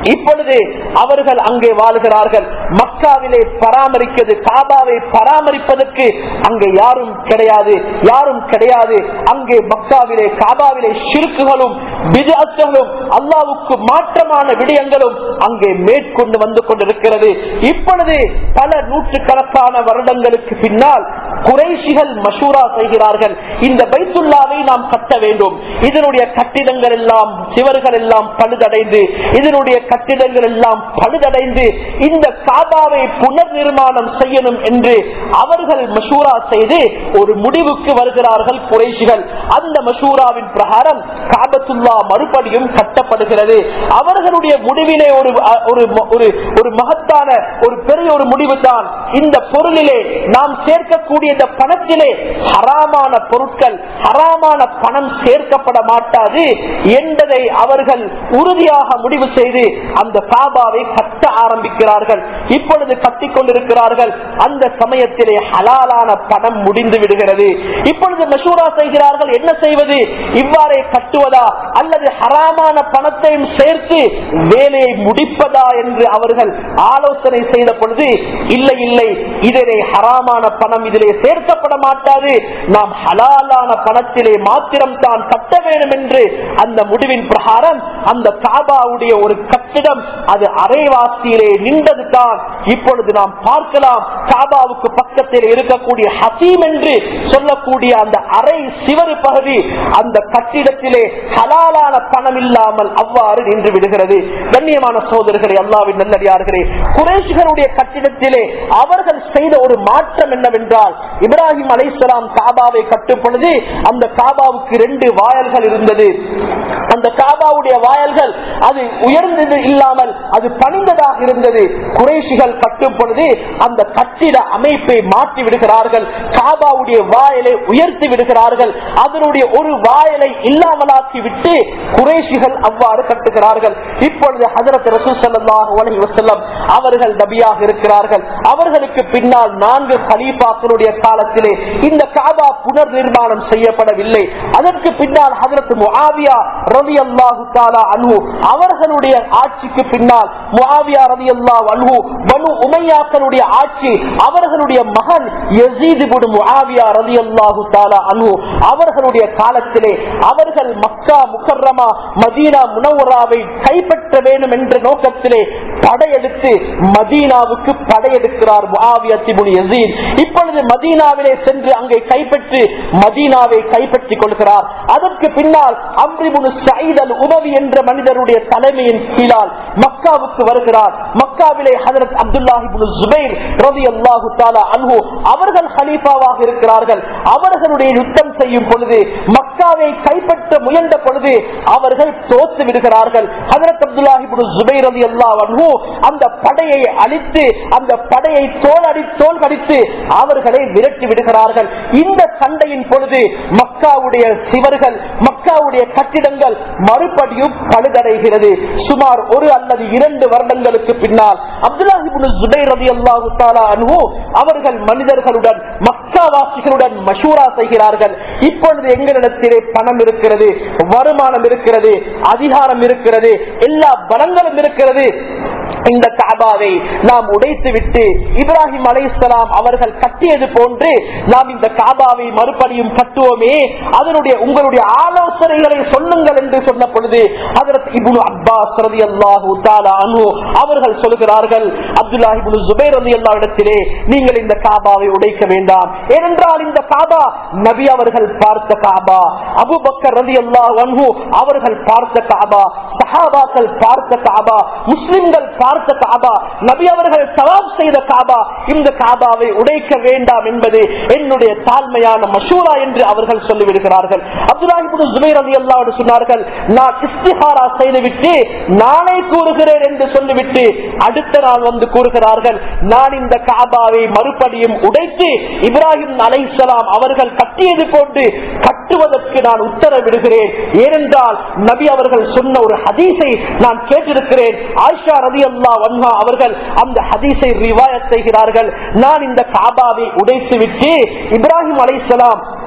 இப்பொழுது அவர்கள் அங்கே வாழ்கிறார்கள் மக்காவிலே பராமரிக்கிறது காபாவை பராமரிப்பதற்கு அங்கே யாரும் கிடையாது யாரும் கிடையாது அங்கே மக்காவிலே காபாவிலே சிறுக்குகளும் விதங்களும் அல்லாவுக்கு மாற்றமான விடயங்களும் அங்கே மேற்கொண்டு வந்து கொண்டிருக்கிறது இப்பொழுது பல நூற்றுக்கணக்கான வருடங்களுக்கு பின்னால் குறைசிகள் மசூரா செய்கிறார்கள் இந்த பைத்துல்லாவை நாம் கட்ட வேண்டும் இதனுடைய கட்டிடங்கள் எல்லாம் சிவர்கள் எல்லாம் பழுதடைந்து இதனுடைய கட்டிடங்கள் எல்லாம் பழுதடைந்து இந்த காபாவை புனர் நிர்மாணம் செய்யணும் என்று அவர்கள் மசூரா செய்து ஒரு முடிவுக்கு வருகிறார்கள் குறைசிகள் அந்த மசூராவின் பிரகாரம் காபத்துல்லா மறுபடியும் கட்டப்படுகிறது அவர்களுடைய முடிவிலே ஒரு ஒரு ஒரு ஒரு மகத்தான ஒரு பெரிய ஒரு முடிவு தான் இந்த பொருளிலே நாம் சேர்க்கக்கூடிய இந்த பணத்திலே ஹராமான பொருட்கள் ஹராமான பணம் சேர்க்கப்பட மாட்டாது என்பதை அவர்கள் உறுதியாக முடிவு செய்து அந்த காபாவை கட்ட ஆரம்பிக்கிறார்கள் இப்பொழுது கட்டிக் கொண்டிருக்கிறார்கள் அந்த சமயத்திலே ஹலாலான பணம் முடிந்து விடுகிறது இப்பொழுது மசூரா செய்கிறார்கள் என்ன செய்வது இவ்வாறே கட்டுவதா அல்லது ஹராமான பணத்தையும் சேர்த்து வேலையை முடிப்பதா என்று அவர்கள் ஆலோசனை செய்த பொழுது இல்லை இல்லை இதிலே ஹராமான பணம் இதிலே சேர்க்கப்பட மாட்டாது நாம் ஹலாலான பணத்திலே மாத்திரம் தான் கட்ட வேண்டும் என்று அந்த முடிவின் பிரகாரம் அந்த காபாவுடைய ஒரு கட்டிடம் அது அரைவாசியிலே நின்றது தான் இப்பொழுது நாம் பார்க்கலாம் காபாவுக்கு பக்கத்தில் இருக்கக்கூடிய ஹசீம் என்று சொல்லக்கூடிய அந்த அரை சிவறு பகுதி அந்த கட்டிடத்திலே ஹலாலான பணம் இல்லாமல் அவ்வாறு நின்று விடுகிறது கண்ணியமான சோதர்களே அல்லாவின் நல்லடியார்களே குரேஷிகளுடைய கட்டிடத்திலே அவர்கள் செய்த ஒரு மாற்றம் என்னவென்றால் இப்ராஹிம் அலைசலாம் காபாவை கட்டும் பொழுது அந்த காபாவுக்கு ரெண்டு வாயல்கள் இருந்தது அந்த காபாவுடைய வாயல்கள் அது உயர்ந்தது இல்லாமல் அது பணிந்ததாக இருந்தது குறைஷிகள் கட்டும் பொழுது அந்த கட்டிட அமைப்பை மாற்றி விடுகிறார்கள் காபாவுடைய வாயலை உயர்த்தி விடுகிறார்கள் அதனுடைய ஒரு வாயலை இல்லாமலாக்கி விட்டு குறைஷிகள் அவ்வாறு கட்டுகிறார்கள் இப்பொழுது ஹசரத் ரசூசல்லாஹு வசல்லம் அவர்கள் நபியாக இருக்கிறார்கள் அவர்களுக்கு பின்னால் நான்கு கலீஃபாக்களுடைய காலத்திலே இந்த காபா புனர் நிர்மாணம் செய்யப்படவில்லை அதற்கு பின்னால் ஹசரத் முஆவியா ரவி அல்லாஹு தாலா அன்ஹு அவர்களுடைய ஆட்சிக்கு பின்னால் முஆவியா ரவி அல்லாஹ் அன்ஹு பனு உமையாக்களுடைய ஆட்சி அவர்களுடைய மகன் யசீது புடு முஆவியா ரவி அல்லாஹு தாலா அன்ஹு அவர்களுடைய காலத்திலே அவர்கள் மக்கா முக்கர்ரமா மதீனா முனவராவை கைப்பற்ற வேண்டும் என்ற நோக்கத்திலே படையெடுத்து மதீனாவுக்கு படையெடுக்கிறார் முஆவியத்திபுல் யசீத் இப்பொழுது மதீனாவிலே சென்று அங்கே கைப்பற்றி மதீனாவை கைப்பற்றிக் கொள்கிறார் அதற்கு பின்னால் அம்ரிபுனு சயீத் அல் உதவி என்ற மனிதருடைய தலைமையின் கீழால் மக்காவுக்கு வருகிறார் மக்காவிலே ஹதரத் அப்துல்லாஹிபுல் ஜுபைர் ரவி அல்லாஹு தாலா அன்ஹு அவர்கள் ஹலீஃபாவாக இருக்கிறார்கள் அவர்களுடைய யுத்தம் செய்யும் பொழுது மக்காவை கைப்பற்ற முயன்ற பொழுது அவர்கள் தோத்து விடுகிறார்கள் ஹதரத் அப்துல்லாஹிபுல் ஜுபைர் ரவி அல்லாஹ் அன்ஹு அந்த படையை அழித்து அந்த படையை தோல் அடி தோல் கடித்து அவர்களை விரட்டி விடுகிறார்கள் இந்த சண்டையின் பொழுது மக்காவுடைய சிவர்கள் மக்காவுடைய கட்டிடங்கள் மறுபடியும் பழுதடைகிறது சுமார் ஒரு அல்லது இரண்டு வருடங்களுக்கு பின்னால் அப்துல்லாஹிபுல் ஜுபைர் ரதி அல்லாஹு தாலா அன்ஹு அவர்கள் மனிதர்களுடன் மக்காவாசிகளுடன் மஷூரா செய்கிறார்கள் இப்பொழுது எங்களிடத்திலே பணம் இருக்கிறது வருமானம் இருக்கிறது அதிகாரம் இருக்கிறது எல்லா பலங்களும் இருக்கிறது இந்த காபாவை நாம் உடைத்து விட்டு இப்ராஹிம் அலைசலாம் அவர்கள் கட்டியது போன்று நாம் இந்த காபாவை மறுபடியும் கட்டுவோமே அதனுடைய உங்களுடைய ஆலோசனைகளை சொல்லுங்கள் என்று சொன்ன பொழுது அதற்கு இபுனு அப்பாஸ் ரதி அல்லாஹு அனு அவர்கள் சொல்கிறார்கள் அப்துல்லாஹிபுனு ஜுபேர் ரதி அல்லா இடத்திலே நீங்கள் இந்த காபாவை உடைக்க வேண்டாம் ஏனென்றால் இந்த காபா நபி அவர்கள் பார்த்த காபா அபுபக்கர் ரதி அல்லாஹ் அன்ஹு அவர்கள் பார்த்த காபா சஹாபாக்கள் பார்த்த காபா முஸ்லிம்கள் பார்த்த காபா நபி அவர்கள் சவாப் செய்த காபா இந்த காபாவை உடைக்க வேண்டாம் என்பது என்னுடைய தாழ்மையான மசூரா என்று அவர்கள் சொல்லிவிடுகிறார்கள் அப்துல்லாஹிபுல் ஜுபைர் ரதி அல்லாஹ் சொன்னார்கள் நான் இஸ்திஹாரா செய்துவிட்டு நானே கூறுகிறேன் என்று சொல்லிவிட்டு அடுத்த நாள் வந்து கூறுகிறார்கள் நான் இந்த காபாவை மறுபடியும் உடைத்து இப்ராஹிம் அலைசலாம் அவர்கள் கட்டியது போன்று கட்டுவதற்கு நான் உத்தரவிடுகிறேன் ஏனென்றால் நபி அவர்கள் சொன்ன ஒரு ஹதீஸை நான் கேட்டிருக்கிறேன் ஆயிஷா ரதி அல்லா வன்ஹா அவர்கள் அந்த ஹதீஸை ரிவாயத் செய்கிறார்கள் நான் இந்த காபாவை உடைத்து விட்டு இப்ராஹிம் அலைசலாம்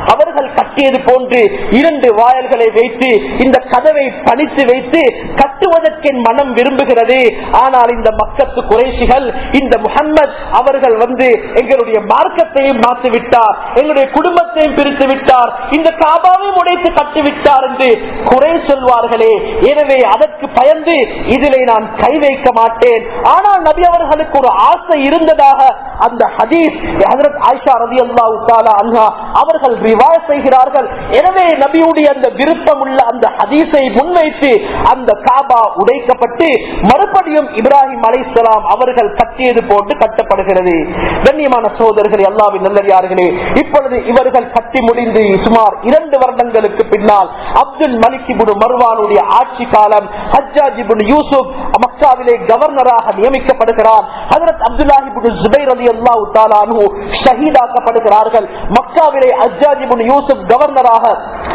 அவர்கள் கட்டியது போன்று இரண்டு வாயல்களை வைத்து இந்த கதவை பணித்து வைத்து கட்டுவதற்கு என் மனம் விரும்புகிறது ஆனால் இந்த மக்கத்து குறைசிகள் இந்த முகம்மது அவர்கள் வந்து எங்களுடைய மார்க்கத்தையும் மாற்றி விட்டார் எங்களுடைய குடும்பத்தையும் பிரித்து விட்டார் இந்த காபாவையும் உடைத்து கட்டிவிட்டார் என்று குறை சொல்வார்களே எனவே அதற்கு பயந்து இதிலே நான் கை வைக்க மாட்டேன் ஆனால் நபி அவர்களுக்கு ஒரு ஆசை இருந்ததாக அந்த ஹதீஸ் ஹஜரத் ஆயிஷா ரதி அல்லாஹு அவர்கள் ரிவாய் செய்கிறார்கள் எனவே நபியுடைய அந்த விருப்பம் உள்ள அந்த ஹதீஸை முன்வைத்து அந்த காபா உடைக்கப்பட்டு மறுபடியும் இப்ராஹிம் அலைசலாம் அவர்கள் கட்டியது போட்டு கட்டப்படுகிறது கண்ணியமான சோதர்கள் அல்லாவின் நல்லடியார்களே இப்பொழுது இவர்கள் கட்டி முடிந்து சுமார் இரண்டு வருடங்களுக்கு பின்னால் அப்துல் மலிக் இபுன் மர்வானுடைய ஆட்சி காலம் ஹஜ்ஜாஜ் இபுன் யூசுப் மக்காவிலே கவர்னராக நியமிக்கப்படுகிறார் ஹஜரத் அப்துல்லாஹிபுன் ஜுபைர் அலி அல்லாஹு தாலானு ஷஹீதாக்கப்படுகிறார்கள் மக்காவிலே ஹஜ்ஜாஜ் இபுன் யூசுப் கவர்னராக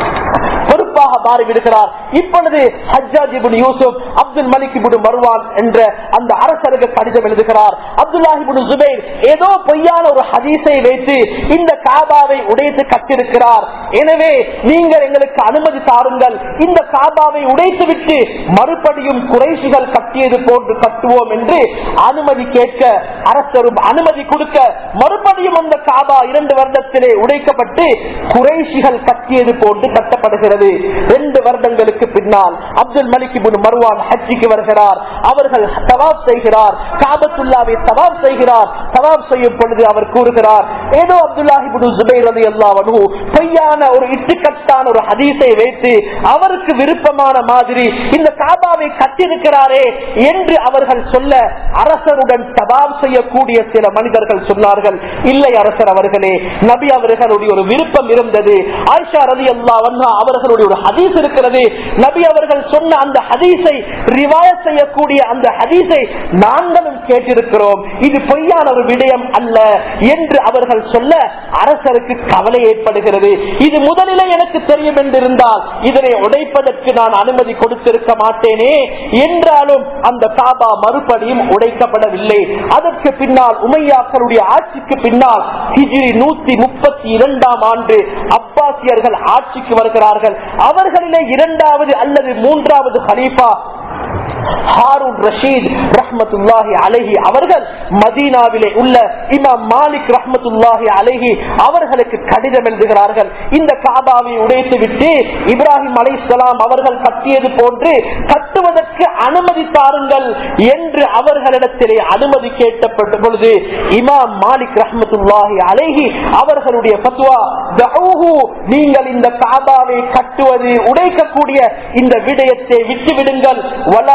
பொறுப்பாக மாறிவிடுகிறார் இப்பொழுது ஹஜ்ஜாஜ் இபுன் யூசுப் அப்துல் மலிக் இபுன் மர்வான் என்ற அந்த அரசருக்கு கடிதம் எழுதுகிறார் அப்துல்லாஹிபுன் ஜுபைர் ஏதோ பொய்யான ஒரு ஹதீஸை வைத்து இந்த காபாவை உடைத்து கட்டிருக்கிறார் எனவே நீங்கள் எங்களுக்கு அனுமதி தாருங்கள் இந்த காபாவை உடைத்து விட்டு மறுபடியும் குறைசிகள் கட்டியது போன்று கட்டுவோம் என்று அனுமதி கேட்க அரசரும் அனுமதி கொடுக்க மறுபடியும் அந்த காபா இரண்டு வருடத்திலே உடைக்கப்பட்டு குறைசிகள் கட்டியது போன்று கட்டப்படுகிறது ரெண்டு வருடங்களுக்கு பின்னால் அப்துல் மலிக் இப்னு மர்வான் ஹஜ்ஜிக்கு வருகிறார் அவர்கள் தவாப் செய்கிறார் காபத்துல்லாவை தவாப் செய்கிறார் தவாப் செய்யும் பொழுது அவர் கூறுகிறார் ஏதோ அப்துல்லாஹிபுன் ஜுபைர் ரதி அல்லாவனு பொய்யான ஒரு இட்டுக்கட்டான ஒரு ஹதீஸை வைத்து அவருக்கு விருப்பமான மாதிரி இந்த காபாவை கட்டியிருக்கிறாரே என்று அவர்கள் சொல்ல அரசருடன் தபாப் செய்யக்கூடிய சில மனிதர்கள் சொன்னார்கள் இல்லை அரசர் அவர்களே நபி அவர்களுடைய ஒரு விருப்பம் இருந்தது ஆயிஷா ரதி அல்லா அவர்களுடைய ஒரு ஹதீஸ் இருக்கிறது நபி அவர்கள் சொன்ன அந்த ஹதீஸை ரிவாய செய்யக்கூடிய அந்த ஹதீஸை நாங்களும் கேட்டிருக்கிறோம் இது பொய்யான ஒரு விடயம் அல்ல என்று அவர்கள் சொல்ல அரசருக்கு கவலை ஏற்படுகிறது இது முதலிலே எனக்கு தெரியும் என்றிருந்தால் இதனை உடைப்பதற்கு நான் அனுமதி கொடுத்திருக்க மாட்டேனே என்றாலும் அந்த காபா மறுபடியும் உடைக்கப்படவில்லை அதற்கு பின்னால் உமையாக்களுடைய ஆட்சிக்கு பின்னால் ஹிஜிரி நூத்தி முப்பத்தி இரண்டாம் ஆண்டு அப்பாசியர்கள் ஆட்சிக்கு வருகிறார்கள் அவர்களிலே இரண்டாவது அல்லது மூன்றாவது ஹலீஃபா ஹாரூன் ரஷீத் ரஹ்மத்துல்லாஹி அலஹி அவர்கள் மதீனாவிலே உள்ள இமாம் மாலிக் ரஹ்மத்துல்லாஹி அலஹி அவர்களுக்கு கடிதம் எழுதுகிறார்கள் இந்த காபாவை உடைத்து விட்டு இப்ராஹிம் அலை அவர்கள் கட்டியது போன்று கட்டுவதற்கு அனுமதி தாருங்கள் என்று அவர்களிடத்திலே அனுமதி கேட்டப்பட்ட பொழுது இமாம் மாலிக் ரஹ்மத்துல்லாஹி அலஹி அவர்களுடைய பத்வா நீங்கள் இந்த காபாவை கட்டுவது உடைக்கக்கூடிய இந்த விடயத்தை விட்டுவிடுங்கள் வலா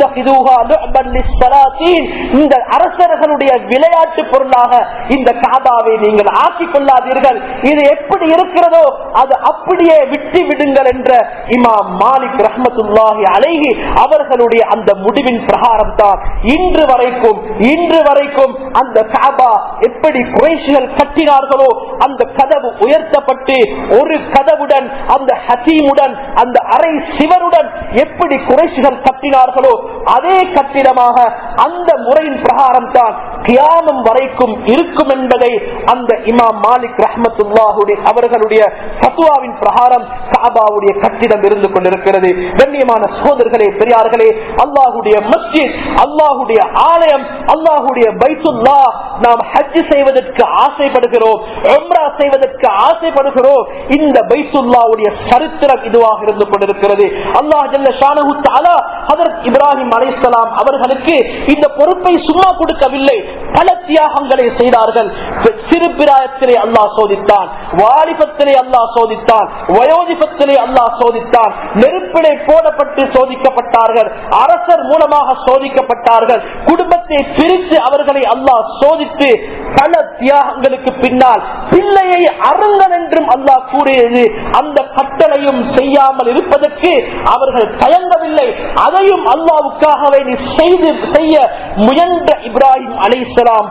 இந்த அரசர்களுடைய விளையாட்டு பொருளாக இந்த காபாவை நீங்கள் ஆக்கிக் கொள்ளாதீர்கள் இது எப்படி இருக்கிறதோ அது அப்படியே விட்டு விடுங்கள் என்ற இமாம் மாலிக் ரஹமத்துல்லாஹி அழகி அவர்களுடைய அந்த முடிவின் பிரகாரம் தான் இன்று வரைக்கும் இன்று வரைக்கும் அந்த காபா எப்படி குறைசிகள் கட்டினார்களோ அந்த கதவு உயர்த்தப்பட்டு ஒரு கதவுடன் அந்த ஹசீமுடன் அந்த அரை சிவருடன் எப்படி குறைசிகள் கட்டினார்களோ அதே கட்டிடமாக அந்த முறையின் பிரகாரம் தான் கியாமம் வரைக்கும் இருக்கும் என்பதை அந்த இமாம் மாலிக் ரஹமத்துல்லாஹுடைய அவர்களுடைய சத்துவாவின் பிரகாரம் காபாவுடைய கட்டிடம் இருந்து கொண்டிருக்கிறது கண்ணியமான சோதர்களே பெரியார்களே அல்லாஹுடைய மஸ்ஜித் அல்லாஹுடைய ஆலயம் அல்லாஹுடைய பைத்துல்லா நாம் ஹஜ் செய்வதற்கு ஆசைப்படுகிறோம் உம்ரா செய்வதற்கு ஆசைப்படுகிறோம் இந்த பைத்துல்லாவுடைய சரித்திரம் இதுவாக இருந்து கொண்டிருக்கிறது அல்லாஹ் ஜல்ல ஷானஹு தஆலா ஹஜரத் இப்ராஹிம் அலைஹிஸ்ஸலாம் அவர்களுக்கு இந்த பொறுப்பை சும்மா கொடுக்கவில்லை பல தியாகங்களை செய்தார்கள் சிறு பிராயத்திலே அல்லாஹ் சோதித்தான் வாலிபத்திலே அல்லாஹ் சோதித்தான் வயோதிபத்திலே அல்லாஹ் சோதித்தான் நெருப்பிலே போடப்பட்டு சோதிக்கப்பட்டார்கள் அரசர் மூலமாக சோதிக்கப்பட்டார்கள் குடும்பத்தை பிரித்து அவர்களை அல்லாஹ் சோதித்து பல தியாகங்களுக்கு பின்னால் பிள்ளையை அருங்கன் என்றும் அல்லாஹ் கூறியது அந்த கட்டளையும் செய்யாமல் இருப்பதற்கு அவர்கள் தயங்கவில்லை அதையும் அல்லாவுக்காகவே நீ செய்து செய்ய முயன்ற இப்ராஹிம் அலைசலாம்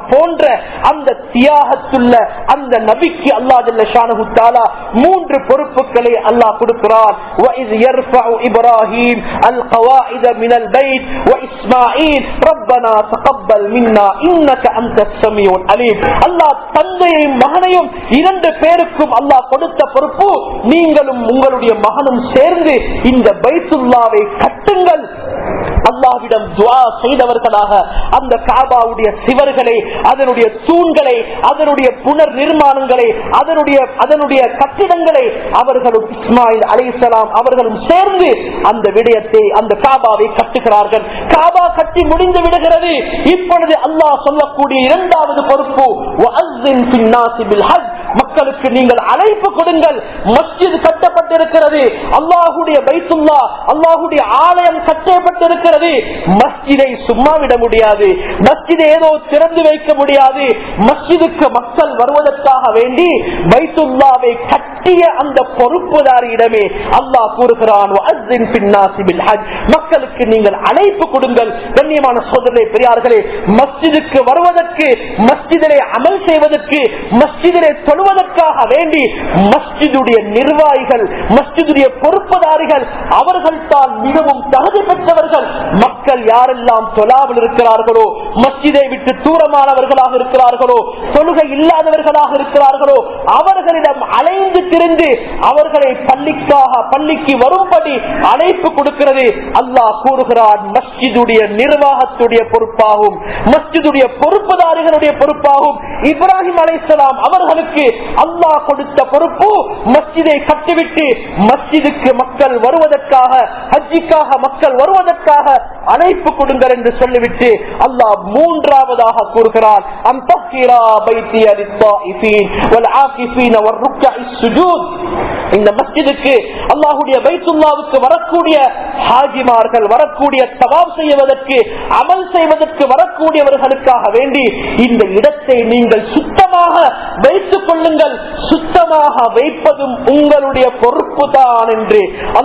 போன்ற அந்த தியாகத்துள்ள அந்த நபிக்கு அல்லா ஜல்ல தாலா மூன்று பொறுப்புகளை அல்லாஹ் கொடுக்கிறான் وَإِذْ يَرْفَعُ إِبْرَاهِيمُ الْقَوَاعِدَ مِنَ الْبَيْتِ وَإِسْمَاعِيلُ رَبَّنَا تَقَبَّلْ مِنَّا إِنَّكَ أَنْتَ السَّمِيعُ الْعَلِيمُ அல்லாஹ் தந்தையையும் மகனையும் இரண்டு பேருக்கும் அல்லாஹ் கொடுத்த பொறுப்பு நீங்களும் உங்களுடைய மகனும் சேர்ந்து இந்த பைத்துல்லாவை கட்டுங்கள் அல்லாவிடம் துவா செய்தவர்களாக அந்த காபாவுடைய சிவர்களை அதனுடைய தூண்களை அதனுடைய புனர் நிர்மாணங்களை அதனுடைய அதனுடைய கட்டிடங்களை அவர்களும் இஸ்மாயில் அலைசலாம் அவர்களும் சேர்ந்து அந்த விடயத்தை அந்த காபாவை கட்டுகிறார்கள் காபா கட்டி முடிந்து விடுகிறது இப்பொழுது அல்லாஹ் சொல்லக்கூடிய இரண்டாவது பொறுப்பு வஅஸ்ஸின் ஃபின்னாஸி பில் ஹஜ். மக்களுக்கு நீங்கள் அழைப்பு கொடுங்கள் மஸ்ஜித் கட்டப்பட்டிருக்கிறது அல்லாஹுடைய பைத்துல்லா அல்லாஹுடைய ஆலயம் கட்டப்பட்டிருக்கிறது மஸ்ஜிதை சும்மா விட முடியாது மஸ்ஜிதை ஏதோ திறந்து வைக்க முடியாது மஸ்ஜிதுக்கு மக்கள் வருவதற்காக வேண்டி பைத்துல்லாவை கட்டிய அந்த பொறுப்புதாரியிடமே அல்லாஹ் கூறுகிறான் "வஅஸ்ஸின் ஃபின்னாஸி பில் ஹஜ்." மக்களுக்கு நீங்கள் அழைப்பு கொடுங்கள் கண்ணியமான சோதரே பெரியார்களே மஸ்ஜிதுக்கு வருவதற்கு மஸ்ஜிதிலே அமல் செய்வதற்கு மஸ்ஜிதிலே தொழுவதற்காக வேண்டி மஸ்ஜிதுடைய நிர்வாகிகள் மஸ்ஜிதுடைய பொறுப்புதாரிகள் அவர்கள் தான் மிகவும் தகுதி பெற்றவர்கள் மக்கள் யாரெல்லாம் தொழாமல் இருக்கிறார்களோ மஸ்ஜிதை விட்டு தூரமானவர்களாக இருக்கிறார்களோ தொழுகை இல்லாதவர்களாக இருக்கிறார்களோ அவர்களிடம் அலைந்து திரிந்து அவர்களை பள்ளிக்காக பள்ளிக்கு வரும்படி அழைப்பு கொடுக்கிறது அல்லாஹ் கூறுகிறான் மஸ்ஜிதுடைய நிர்வாகத்துடைய பொறுப்பாகும் மஸ்ஜிதுடைய பொறுப்புதாரிகளுடைய பொறுப்பாகும் இப்ராஹிம் அலைசலாம் அவர்களுக்கு அல்லாஹ் கொடுத்த பொறுப்பு மஸ்ஜிதை கட்டிவிட்டு மஸ்ஜிதுக்கு மக்கள் வருவதற்காக ஹஜ்ஜிக்காக மக்கள் வருவதற்காக அழைப்பு கொடுங்கள் என்று சொல்லிவிட்டு அல்லாஹ் மூன்றாவதாக கூறுகிறான் அந்தஹிரா பைத்திய லித்தாயிஃபீன் வல் ஆகிஃபீன வர்ருக்கஇ ஸுஜூத் இந்த மஸ்ஜிதுக்கு அல்லாஹ்வுடைய பைத்துல்லாவுக்கு வரக்கூடிய ஹாஜிமார்கள் வரக்கூடிய தவாப் செய்வதற்கு அமல் செய்வதற்கு வரக்கூடியவர்களுக்காக வேண்டி இந்த இடத்தை நீங்கள் சுத்தமாக வைத்துக் கொள்ளுங்கள் சுத்தமாக வைப்பதும் உங்களுடைய பொறுப்பு தான் என்று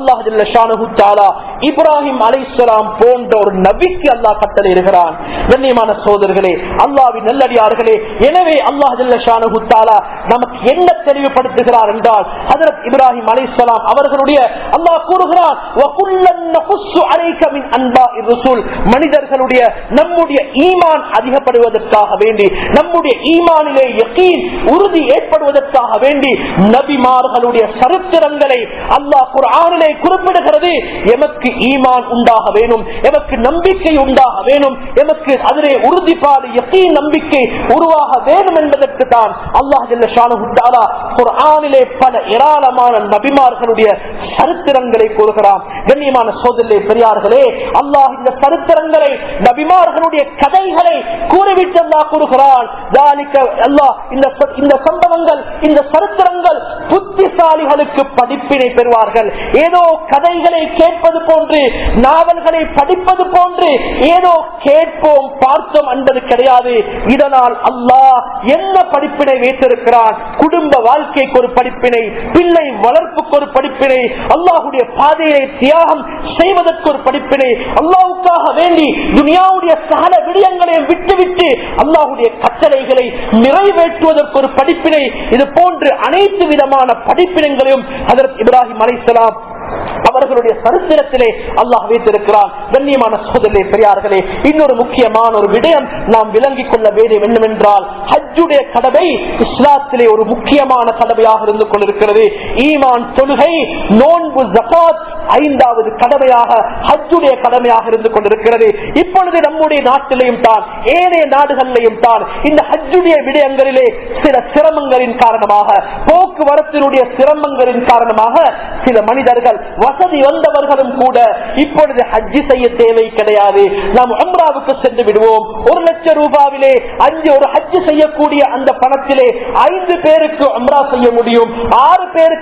அல்லாஹ் இப்ராஹிம் அலைசலாம் போன்ற ஒரு நபிக்கு அல்லாஹ் கட்டளை இருக்கிறான் கண்ணியமான சோதர்களே அல்லாவின் நல்லடியார்களே எனவே அல்லாஹ் ஷானஹுத்தாலா நமக்கு என்ன தெளிவுபடுத்துகிறார் என்றால் ஹதரத் இப்ராஹிம் அலைசலாம் அவர்களுடைய அல்லாஹ் கூறுகிறான் "வகுல்லன் நகுஸ்ஸு அலைக மின் அன்பாஇர் ருசுல்." மனிதர்களுடைய நம்முடைய ஈமான் அதிகப்படுவதற்காக வேண்டி நம்முடைய ஈமானிலே யகீன் உறுதி ஏற்படுவதற்காக வேண்டி நபிமார்களுடைய சரித்திரங்களை அல்லாஹ் குர்ஆனிலே குறிப்பிடுகிறது எமக்கு ஈமான் உண்டாக வேணும் எமக்கு நம்பிக்கை உண்டாக வேணும் எமக்கு அதிலே உறுதிப்பாடு யகீன் நம்பிக்கை உருவாக வேணும் என்பதற்கு தான் அல்லாஹ் ஜல்ல ஷானஹு தஆலா குர்ஆனிலே பல ஏராளமான நபிமார்களுடைய சரித்திரங்களை கூறுகிறான் கண்ணியமான சோதரிலே பெரியார்களே அல்லாஹ் இந்த சரித்திரங்களை நபிமார்களுடைய கதைகளை கூறிவிட்டு அல்லாஹ் கூறுகிறான் ذَلِكَ அல்லாஹ் இந்த ச- இந்த சம்பவங்கள் இந்த சரித்திரங்கள் புத்திசாலிகளுக்கு படிப்பினை பெறுவார்கள் ஏதோ கதைகளை கேட்பது போன்று நாவல்களை படிப்பது போன்று ஏதோ கேட்போம் பார்த்தோம் என்பது கிடையாது இதனால் அல்லாஹ் என்ன படிப்பினை வைத்திருக்கிறான் குடும்ப வாழ்க்கைக்கு ஒரு படிப்பினை பிள்ளை வளர்ப்புக்கு ஒரு படிப்பினை அல்லாஹுடைய பாதையை தியாகம் செய்வதற்கு ஒரு படிப்பினை அல்லாஹுக்காக வேண்டி துனியாவுடைய சகல விடயங்களையும் விட்டுவிட்டு அல்லாஹுடைய கட்டளைகளை நிறைவேற்றுவதற்கு ஒரு படிப்பினை இது போன்று அனைத்து விதமான படிப்பினங்களையும் அதற்கு இப்ராஹிம் அலைசலாம் அவர்களுடைய சரித்திரத்திலே அல்லாஹ் வைத்திருக்கிறான் கண்ணியமான சோதரிலே பெரியார்களே இன்னொரு முக்கியமான ஒரு விடயம் நாம் விளங்கிக் கொள்ள வேண்டும் என்னவென்றால் ஹஜ்ஜுடைய கடமை இஸ்லாத்திலே ஒரு முக்கியமான கடமையாக இருந்து கொண்டிருக்கிறது ஈமான் தொழுகை நோன்பு ஜகாத் ஐந்தாவது கடமையாக ஹஜ்ஜுடைய கடமையாக இருந்து கொண்டிருக்கிறது இப்பொழுது நம்முடைய நாட்டிலையும் தான் ஏனைய நாடுகளிலையும் தான் இந்த ஹஜ்ஜுடைய விடயங்களிலே சில சிரமங்களின் காரணமாக போக்குவரத்தினுடைய சிரமங்களின் காரணமாக சில மனிதர்கள் வசதி வந்தவர்களும் கூட இப்பொழுது ஹஜ்ஜி செய்ய தேவை கிடையாது நாம் உம்ராவுக்கு சென்று விடுவோம் ஒரு லட்சம் ரூபாவிலே அஞ்சு ஒரு ஹஜ்ஜி செய்யக்கூடிய அந்த பணத்திலே ஐந்து பேருக்கு உம்ரா செய்ய முடியும் ஆறு பேருக்கு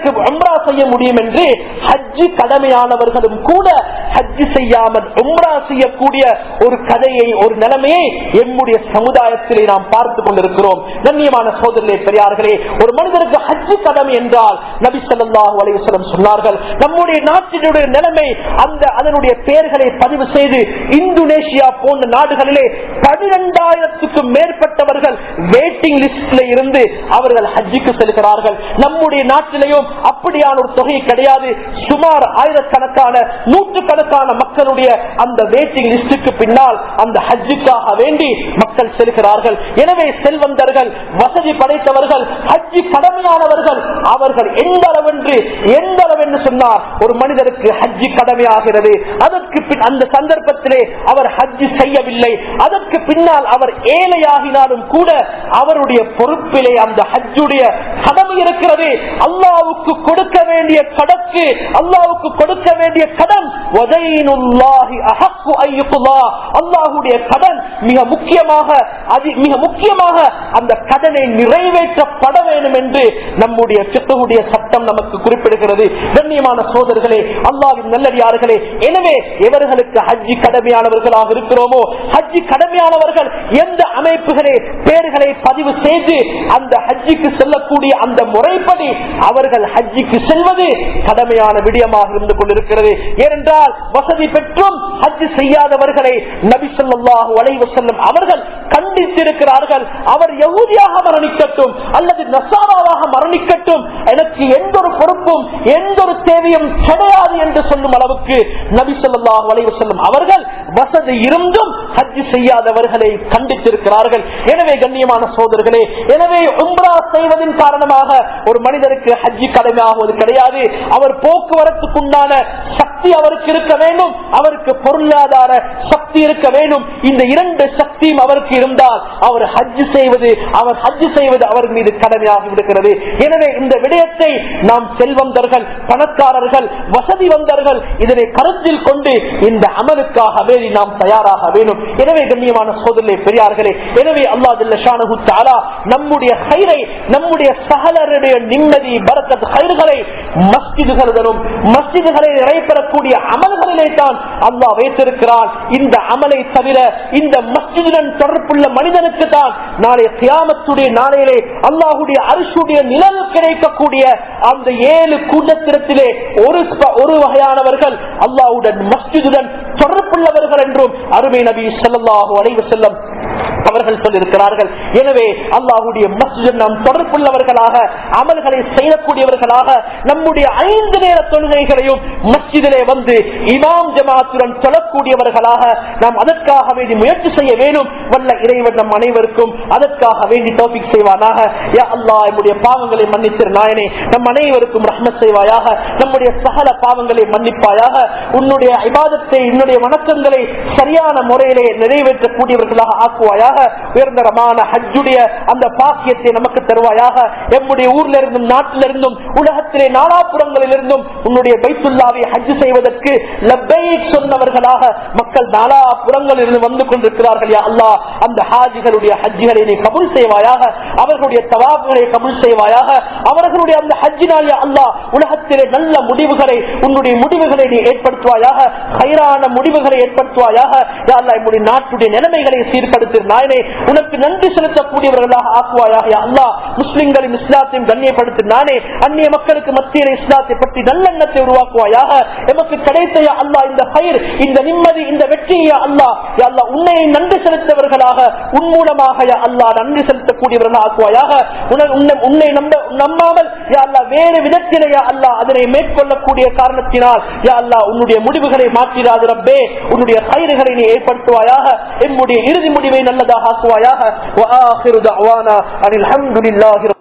எனக்கு உம்ரா செய்ய முடியும் என்று ஹஜ்ஜு கடமையானவர்களும் கூட ஹஜ்ஜு செய்யாமல் உம்ரா செய்யக்கூடிய ஒரு கதையை ஒரு நிலைமையை எம்முடைய சமுதாயத்திலே நாம் பார்த்து கொண்டிருக்கிறோம் கண்ணியமான சோதரிலே பெரியார்களே ஒரு மனிதருக்கு ஹஜ்ஜு கடமை என்றால் நபி ஸல்லல்லாஹு அலைஹி வஸல்லம் சொன்னார்கள் நம்முடைய நாட்டினுடைய நிலைமை அந்த அதனுடைய பெயர்களை பதிவு செய்து இந்தோனேஷியா போன்ற நாடுகளிலே பனிரெண்டாயிரத்துக்கும் மேற்பட்டவர்கள் வெயிட்டிங் லிஸ்ட்ல இருந்து அவர்கள் ஹஜ்ஜுக்கு செல்கிறார்கள் நம்முடைய நாட்டிலேயும் அப்படியான ஒரு தொகை கிடையாது சுமார் ஆயிரக்கணக்கான நூற்றுக்கணக்கான மக்களுடைய அந்த வெயிட்டிங் லிஸ்டுக்கு பின்னால் அந்த ஹஜ்ஜுக்காக வேண்டி மக்கள் செல்கிறார்கள் எனவே செல்வந்தர்கள் வசதி படைத்தவர்கள் ஹஜ்ஜி கடமையானவர்கள் அவர்கள் எந்த அளவென்று எந்த அளவென்று சொன்னார் ஒரு மனிதருக்கு ஹஜ்ஜி கடமையாகிறது அதற்கு பின் அந்த சந்தர்ப்பத்திலே அவர் ஹஜ்ஜி செய்யவில்லை அதற்கு பின்னால் அவர் ஏழையாகினாலும் கூட அவருடைய பொறுப்பிலே அந்த ஹஜ்ஜுடைய கடமை இருக்கிறது அல்லாவுக்கு கொடுக்க வேண்டிய கடக்கு அல்லாவுக்கு கொடுக்க வேண்டிய கடன் வதைனுல்லாஹி அஹக்கு ஐயுகுல்லா. அல்லாஹுடைய கடன் மிக முக்கியமாக அதி- மிக முக்கியமாக அந்த கடனை நிறைவேற்றப்பட வேண்டும் என்று நம்முடைய சித்தகுடைய சட்டம் நமக்கு குறிப்பிடுகிறது கண்ணியமான சோதர்களே அல்லாவின் நல்லடியார்களே எனவே எவர்களுக்கு ஹஜ்ஜி கடமையானவர்களாக இருக்கிறோமோ ஹஜ்ஜி கடமையானவர்கள் எந்த அமைப்புகளே பேர்களை பதிவு செய்து அந்த ஹஜ்ஜிக்கு செல்லக்கூடிய அந்த முறைப்படி அவர்கள் ஹஜ்ஜிக்கு செல்வது கடமையான விடயமாக இருந்து கொண்டிருக்கிறது ஏனென்றால் வசதி பெற்றும் ஹஜ் செய்யாதவர்களை நபி ஸல்லல்லாஹு அலைஹி வஸல்லம் அவர்கள் கண்டித்திருக்கிறார்கள் அவர் யகூதியாக மரணிக்கட்டும் அல்லது நசாராவாக மரணிக்கட்டும் எனக்கு எந்த ஒரு பொறுப்பும் எந்த ஒரு தேவையும் கிடையாது என்று சொல்லும் அளவுக்கு நபி ஸல்லல்லாஹு அலைஹி வஸல்லம் அவர்கள் வசதி இருந்தும் ஹஜ் செய்யாதவர்களை கண்டித்திருக்கிறார்கள் எனவே கண்ணியமான சோதர்களே எனவே உம்ரா செய்வதன் காரணமாக ஒரு மனிதருக்கு ஹஜ்ஜி கடமையாகுவது கிடையாது அவர் போக்குவரத்துக்குண்டான சக்தி அவருக்கு இருக்க வேண்டும் அவருக்கு பொருளாதார சக்தி இருக்க வேண்டும் இந்த இரண்டு சக்தியும் அவருக்கு இருந்தால் அவர் ஹஜ் செய்வது அவர் ஹஜ் செய்வது அவர் மீது கடமையாகி விடுகிறது எனவே இந்த விடயத்தை நாம் செல்வந்தர்கள் பணக்காரர்கள் வசதி வந்தர்கள் இதனை கருத்தில் கொண்டு இந்த அமலுக்காகவே நாம் தயாராக வேண்டும் எனவே கண்ணியமான சோதனை பெரியார்களே எனவே அல்லா ஜல்லஷானஹு தஆலா நம்முடைய கயிறை நம்முடைய சகலருடைய நிம்மதி பரக்கத் கயிறுகளை மஸ்ஜிதுகளுடனும் மஸ்ஜிதுகளை நிறைவேறக்கூடிய அமல்களிலே தான் அல்லாஹ் வைத்திருக்கிறான் இந்த அமலை தவிர இந்த மஸ்ஜிதுடன் தொடர்புள்ள மனிதனுக்கு தான் நாளை கியாமத்துடைய நாளையிலே அல்லாஹுடைய அரிசுடைய நிழல் கிடைக்கக்கூடிய அந்த ஏழு கூட்டத்திரத்திலே ஒரு ஸ்ப- ஒரு வகையானவர்கள் அல்லாஹுடன் மஸ்ஜிதுடன் தொடர்புள்ளவர்கள் என்றும் அருமை நபி ஸல்லல்லாஹு அலைஹி வஸல்லம் அவர்கள் சொல்லியிருக்கிறார்கள் எனவே அல்லாஹுடைய மஸ்ஜித் நாம் தொடர்புள்ளவர்களாக அமல்களை செய்யக்கூடியவர்களாக நம்முடைய ஐந்து நேர தொழுகைகளையும் மஸ்ஜிதிலே வந்து இமாம் ஜமாத்துடன் தொழக்கூடியவர்களாக நாம் அதற்காக வேண்டி முயற்சி செய்ய வேண்டும் வல்ல இறைவன் நம் அனைவருக்கும் அதற்காக வேண்டி தோப்பிக் செய்வானாக யா அல்லாஹ் நம்முடைய பாவங்களை மன்னித்திரு நாயனே நம் அனைவருக்கும் ரஹ்மத் செய்வாயாக நம்முடைய சகல பாவங்களை மன்னிப்பாயாக உன்னுடைய இபாதத்தை உன்னுடைய வணக்கங்களை சரியான முறையிலே நிறைவேற்றக்கூடியவர்களாக ஆக்குவாயாக உயர்ந்தரமான ஹஜ்ஜுடைய அந்த பாக்கியத்தை நமக்கு தருவாயாக எம்முடைய ஊர்ல இருந்தும் நாட்டில இருந்தும் உலகத்திலே நாலாபுறங்களில் இருந்தும் உன்னுடைய பைத்துல்லாவை ஹஜ் செய்வதற்கு லப்பைக் சொன்னவர்களாக மக்கள் நாலாபுறங்களில் இருந்து வந்து கொண்டிருக்கிறார்கள் யா அல்லாஹ் அந்த ஹாஜிகளுடைய ஹஜ்ஜிகளை நீ கபுல் செய்வாயாக அவர்களுடைய தவாபுகளை கபுல் செய்வாயாக அவர்களுடைய அந்த ஹஜ்ஜினால் யா அல்லாஹ் உலகத்திலே நல்ல முடிவுகளை உன்னுடைய முடிவுகளை நீ ஏற்படுத்துவாயாக கைரான முடிவுகளை ஏற்படுத்துவாயாக யா அல்லாஹ் நம்முடைய நாட்டுடைய நிலைமைகளை சீர்படுத்து நாயனே உனக்கு நன்றி செலுத்தக்கூடியவர்களாக ஆக்குவாயாக யா அல்லாஹ் முஸ்லிம்களின் இஸ்லாத்தையும் கண்ணியப்படுத்து நானே அந்நிய மக்களுக்கு மத்தியில் இஸ்லாத்தை பற்றி நல்லெண்ணத்தை உருவாக்குவாயாக எமக்கு கிடைத்த யா அல்லாஹ் இந்த பயிர் இந்த நிம்மதி இந்த வெற்றியை யா அல்லாஹ் யா அல்லாஹ் உன்னை நன்றி செலுத்தவர்களாக உன் மூலமாக யா அல்லாஹ் நன்றி செலுத்தக்கூடியவர்களாக ஆக்குவாயாக உன- உன்னை- உன்னை நம்ப நம்பாமல் யா அல்லாஹ் வேறு விதத்திலே யா அல்லாஹ் அதனை மேற்கொள்ளக்கூடிய காரணத்தினால் யா அல்லாஹ் உன்னுடைய முடிவுகளை மாற்றிடாது ரப்பே உன்னுடைய கயிறுகளை நீ ஏற்படுத்துவாயாக என்னுடைய இறுதி முடிவை நல்லதாக ஆக்குவாயாக وآخر دعوانا أن الحمد لله رب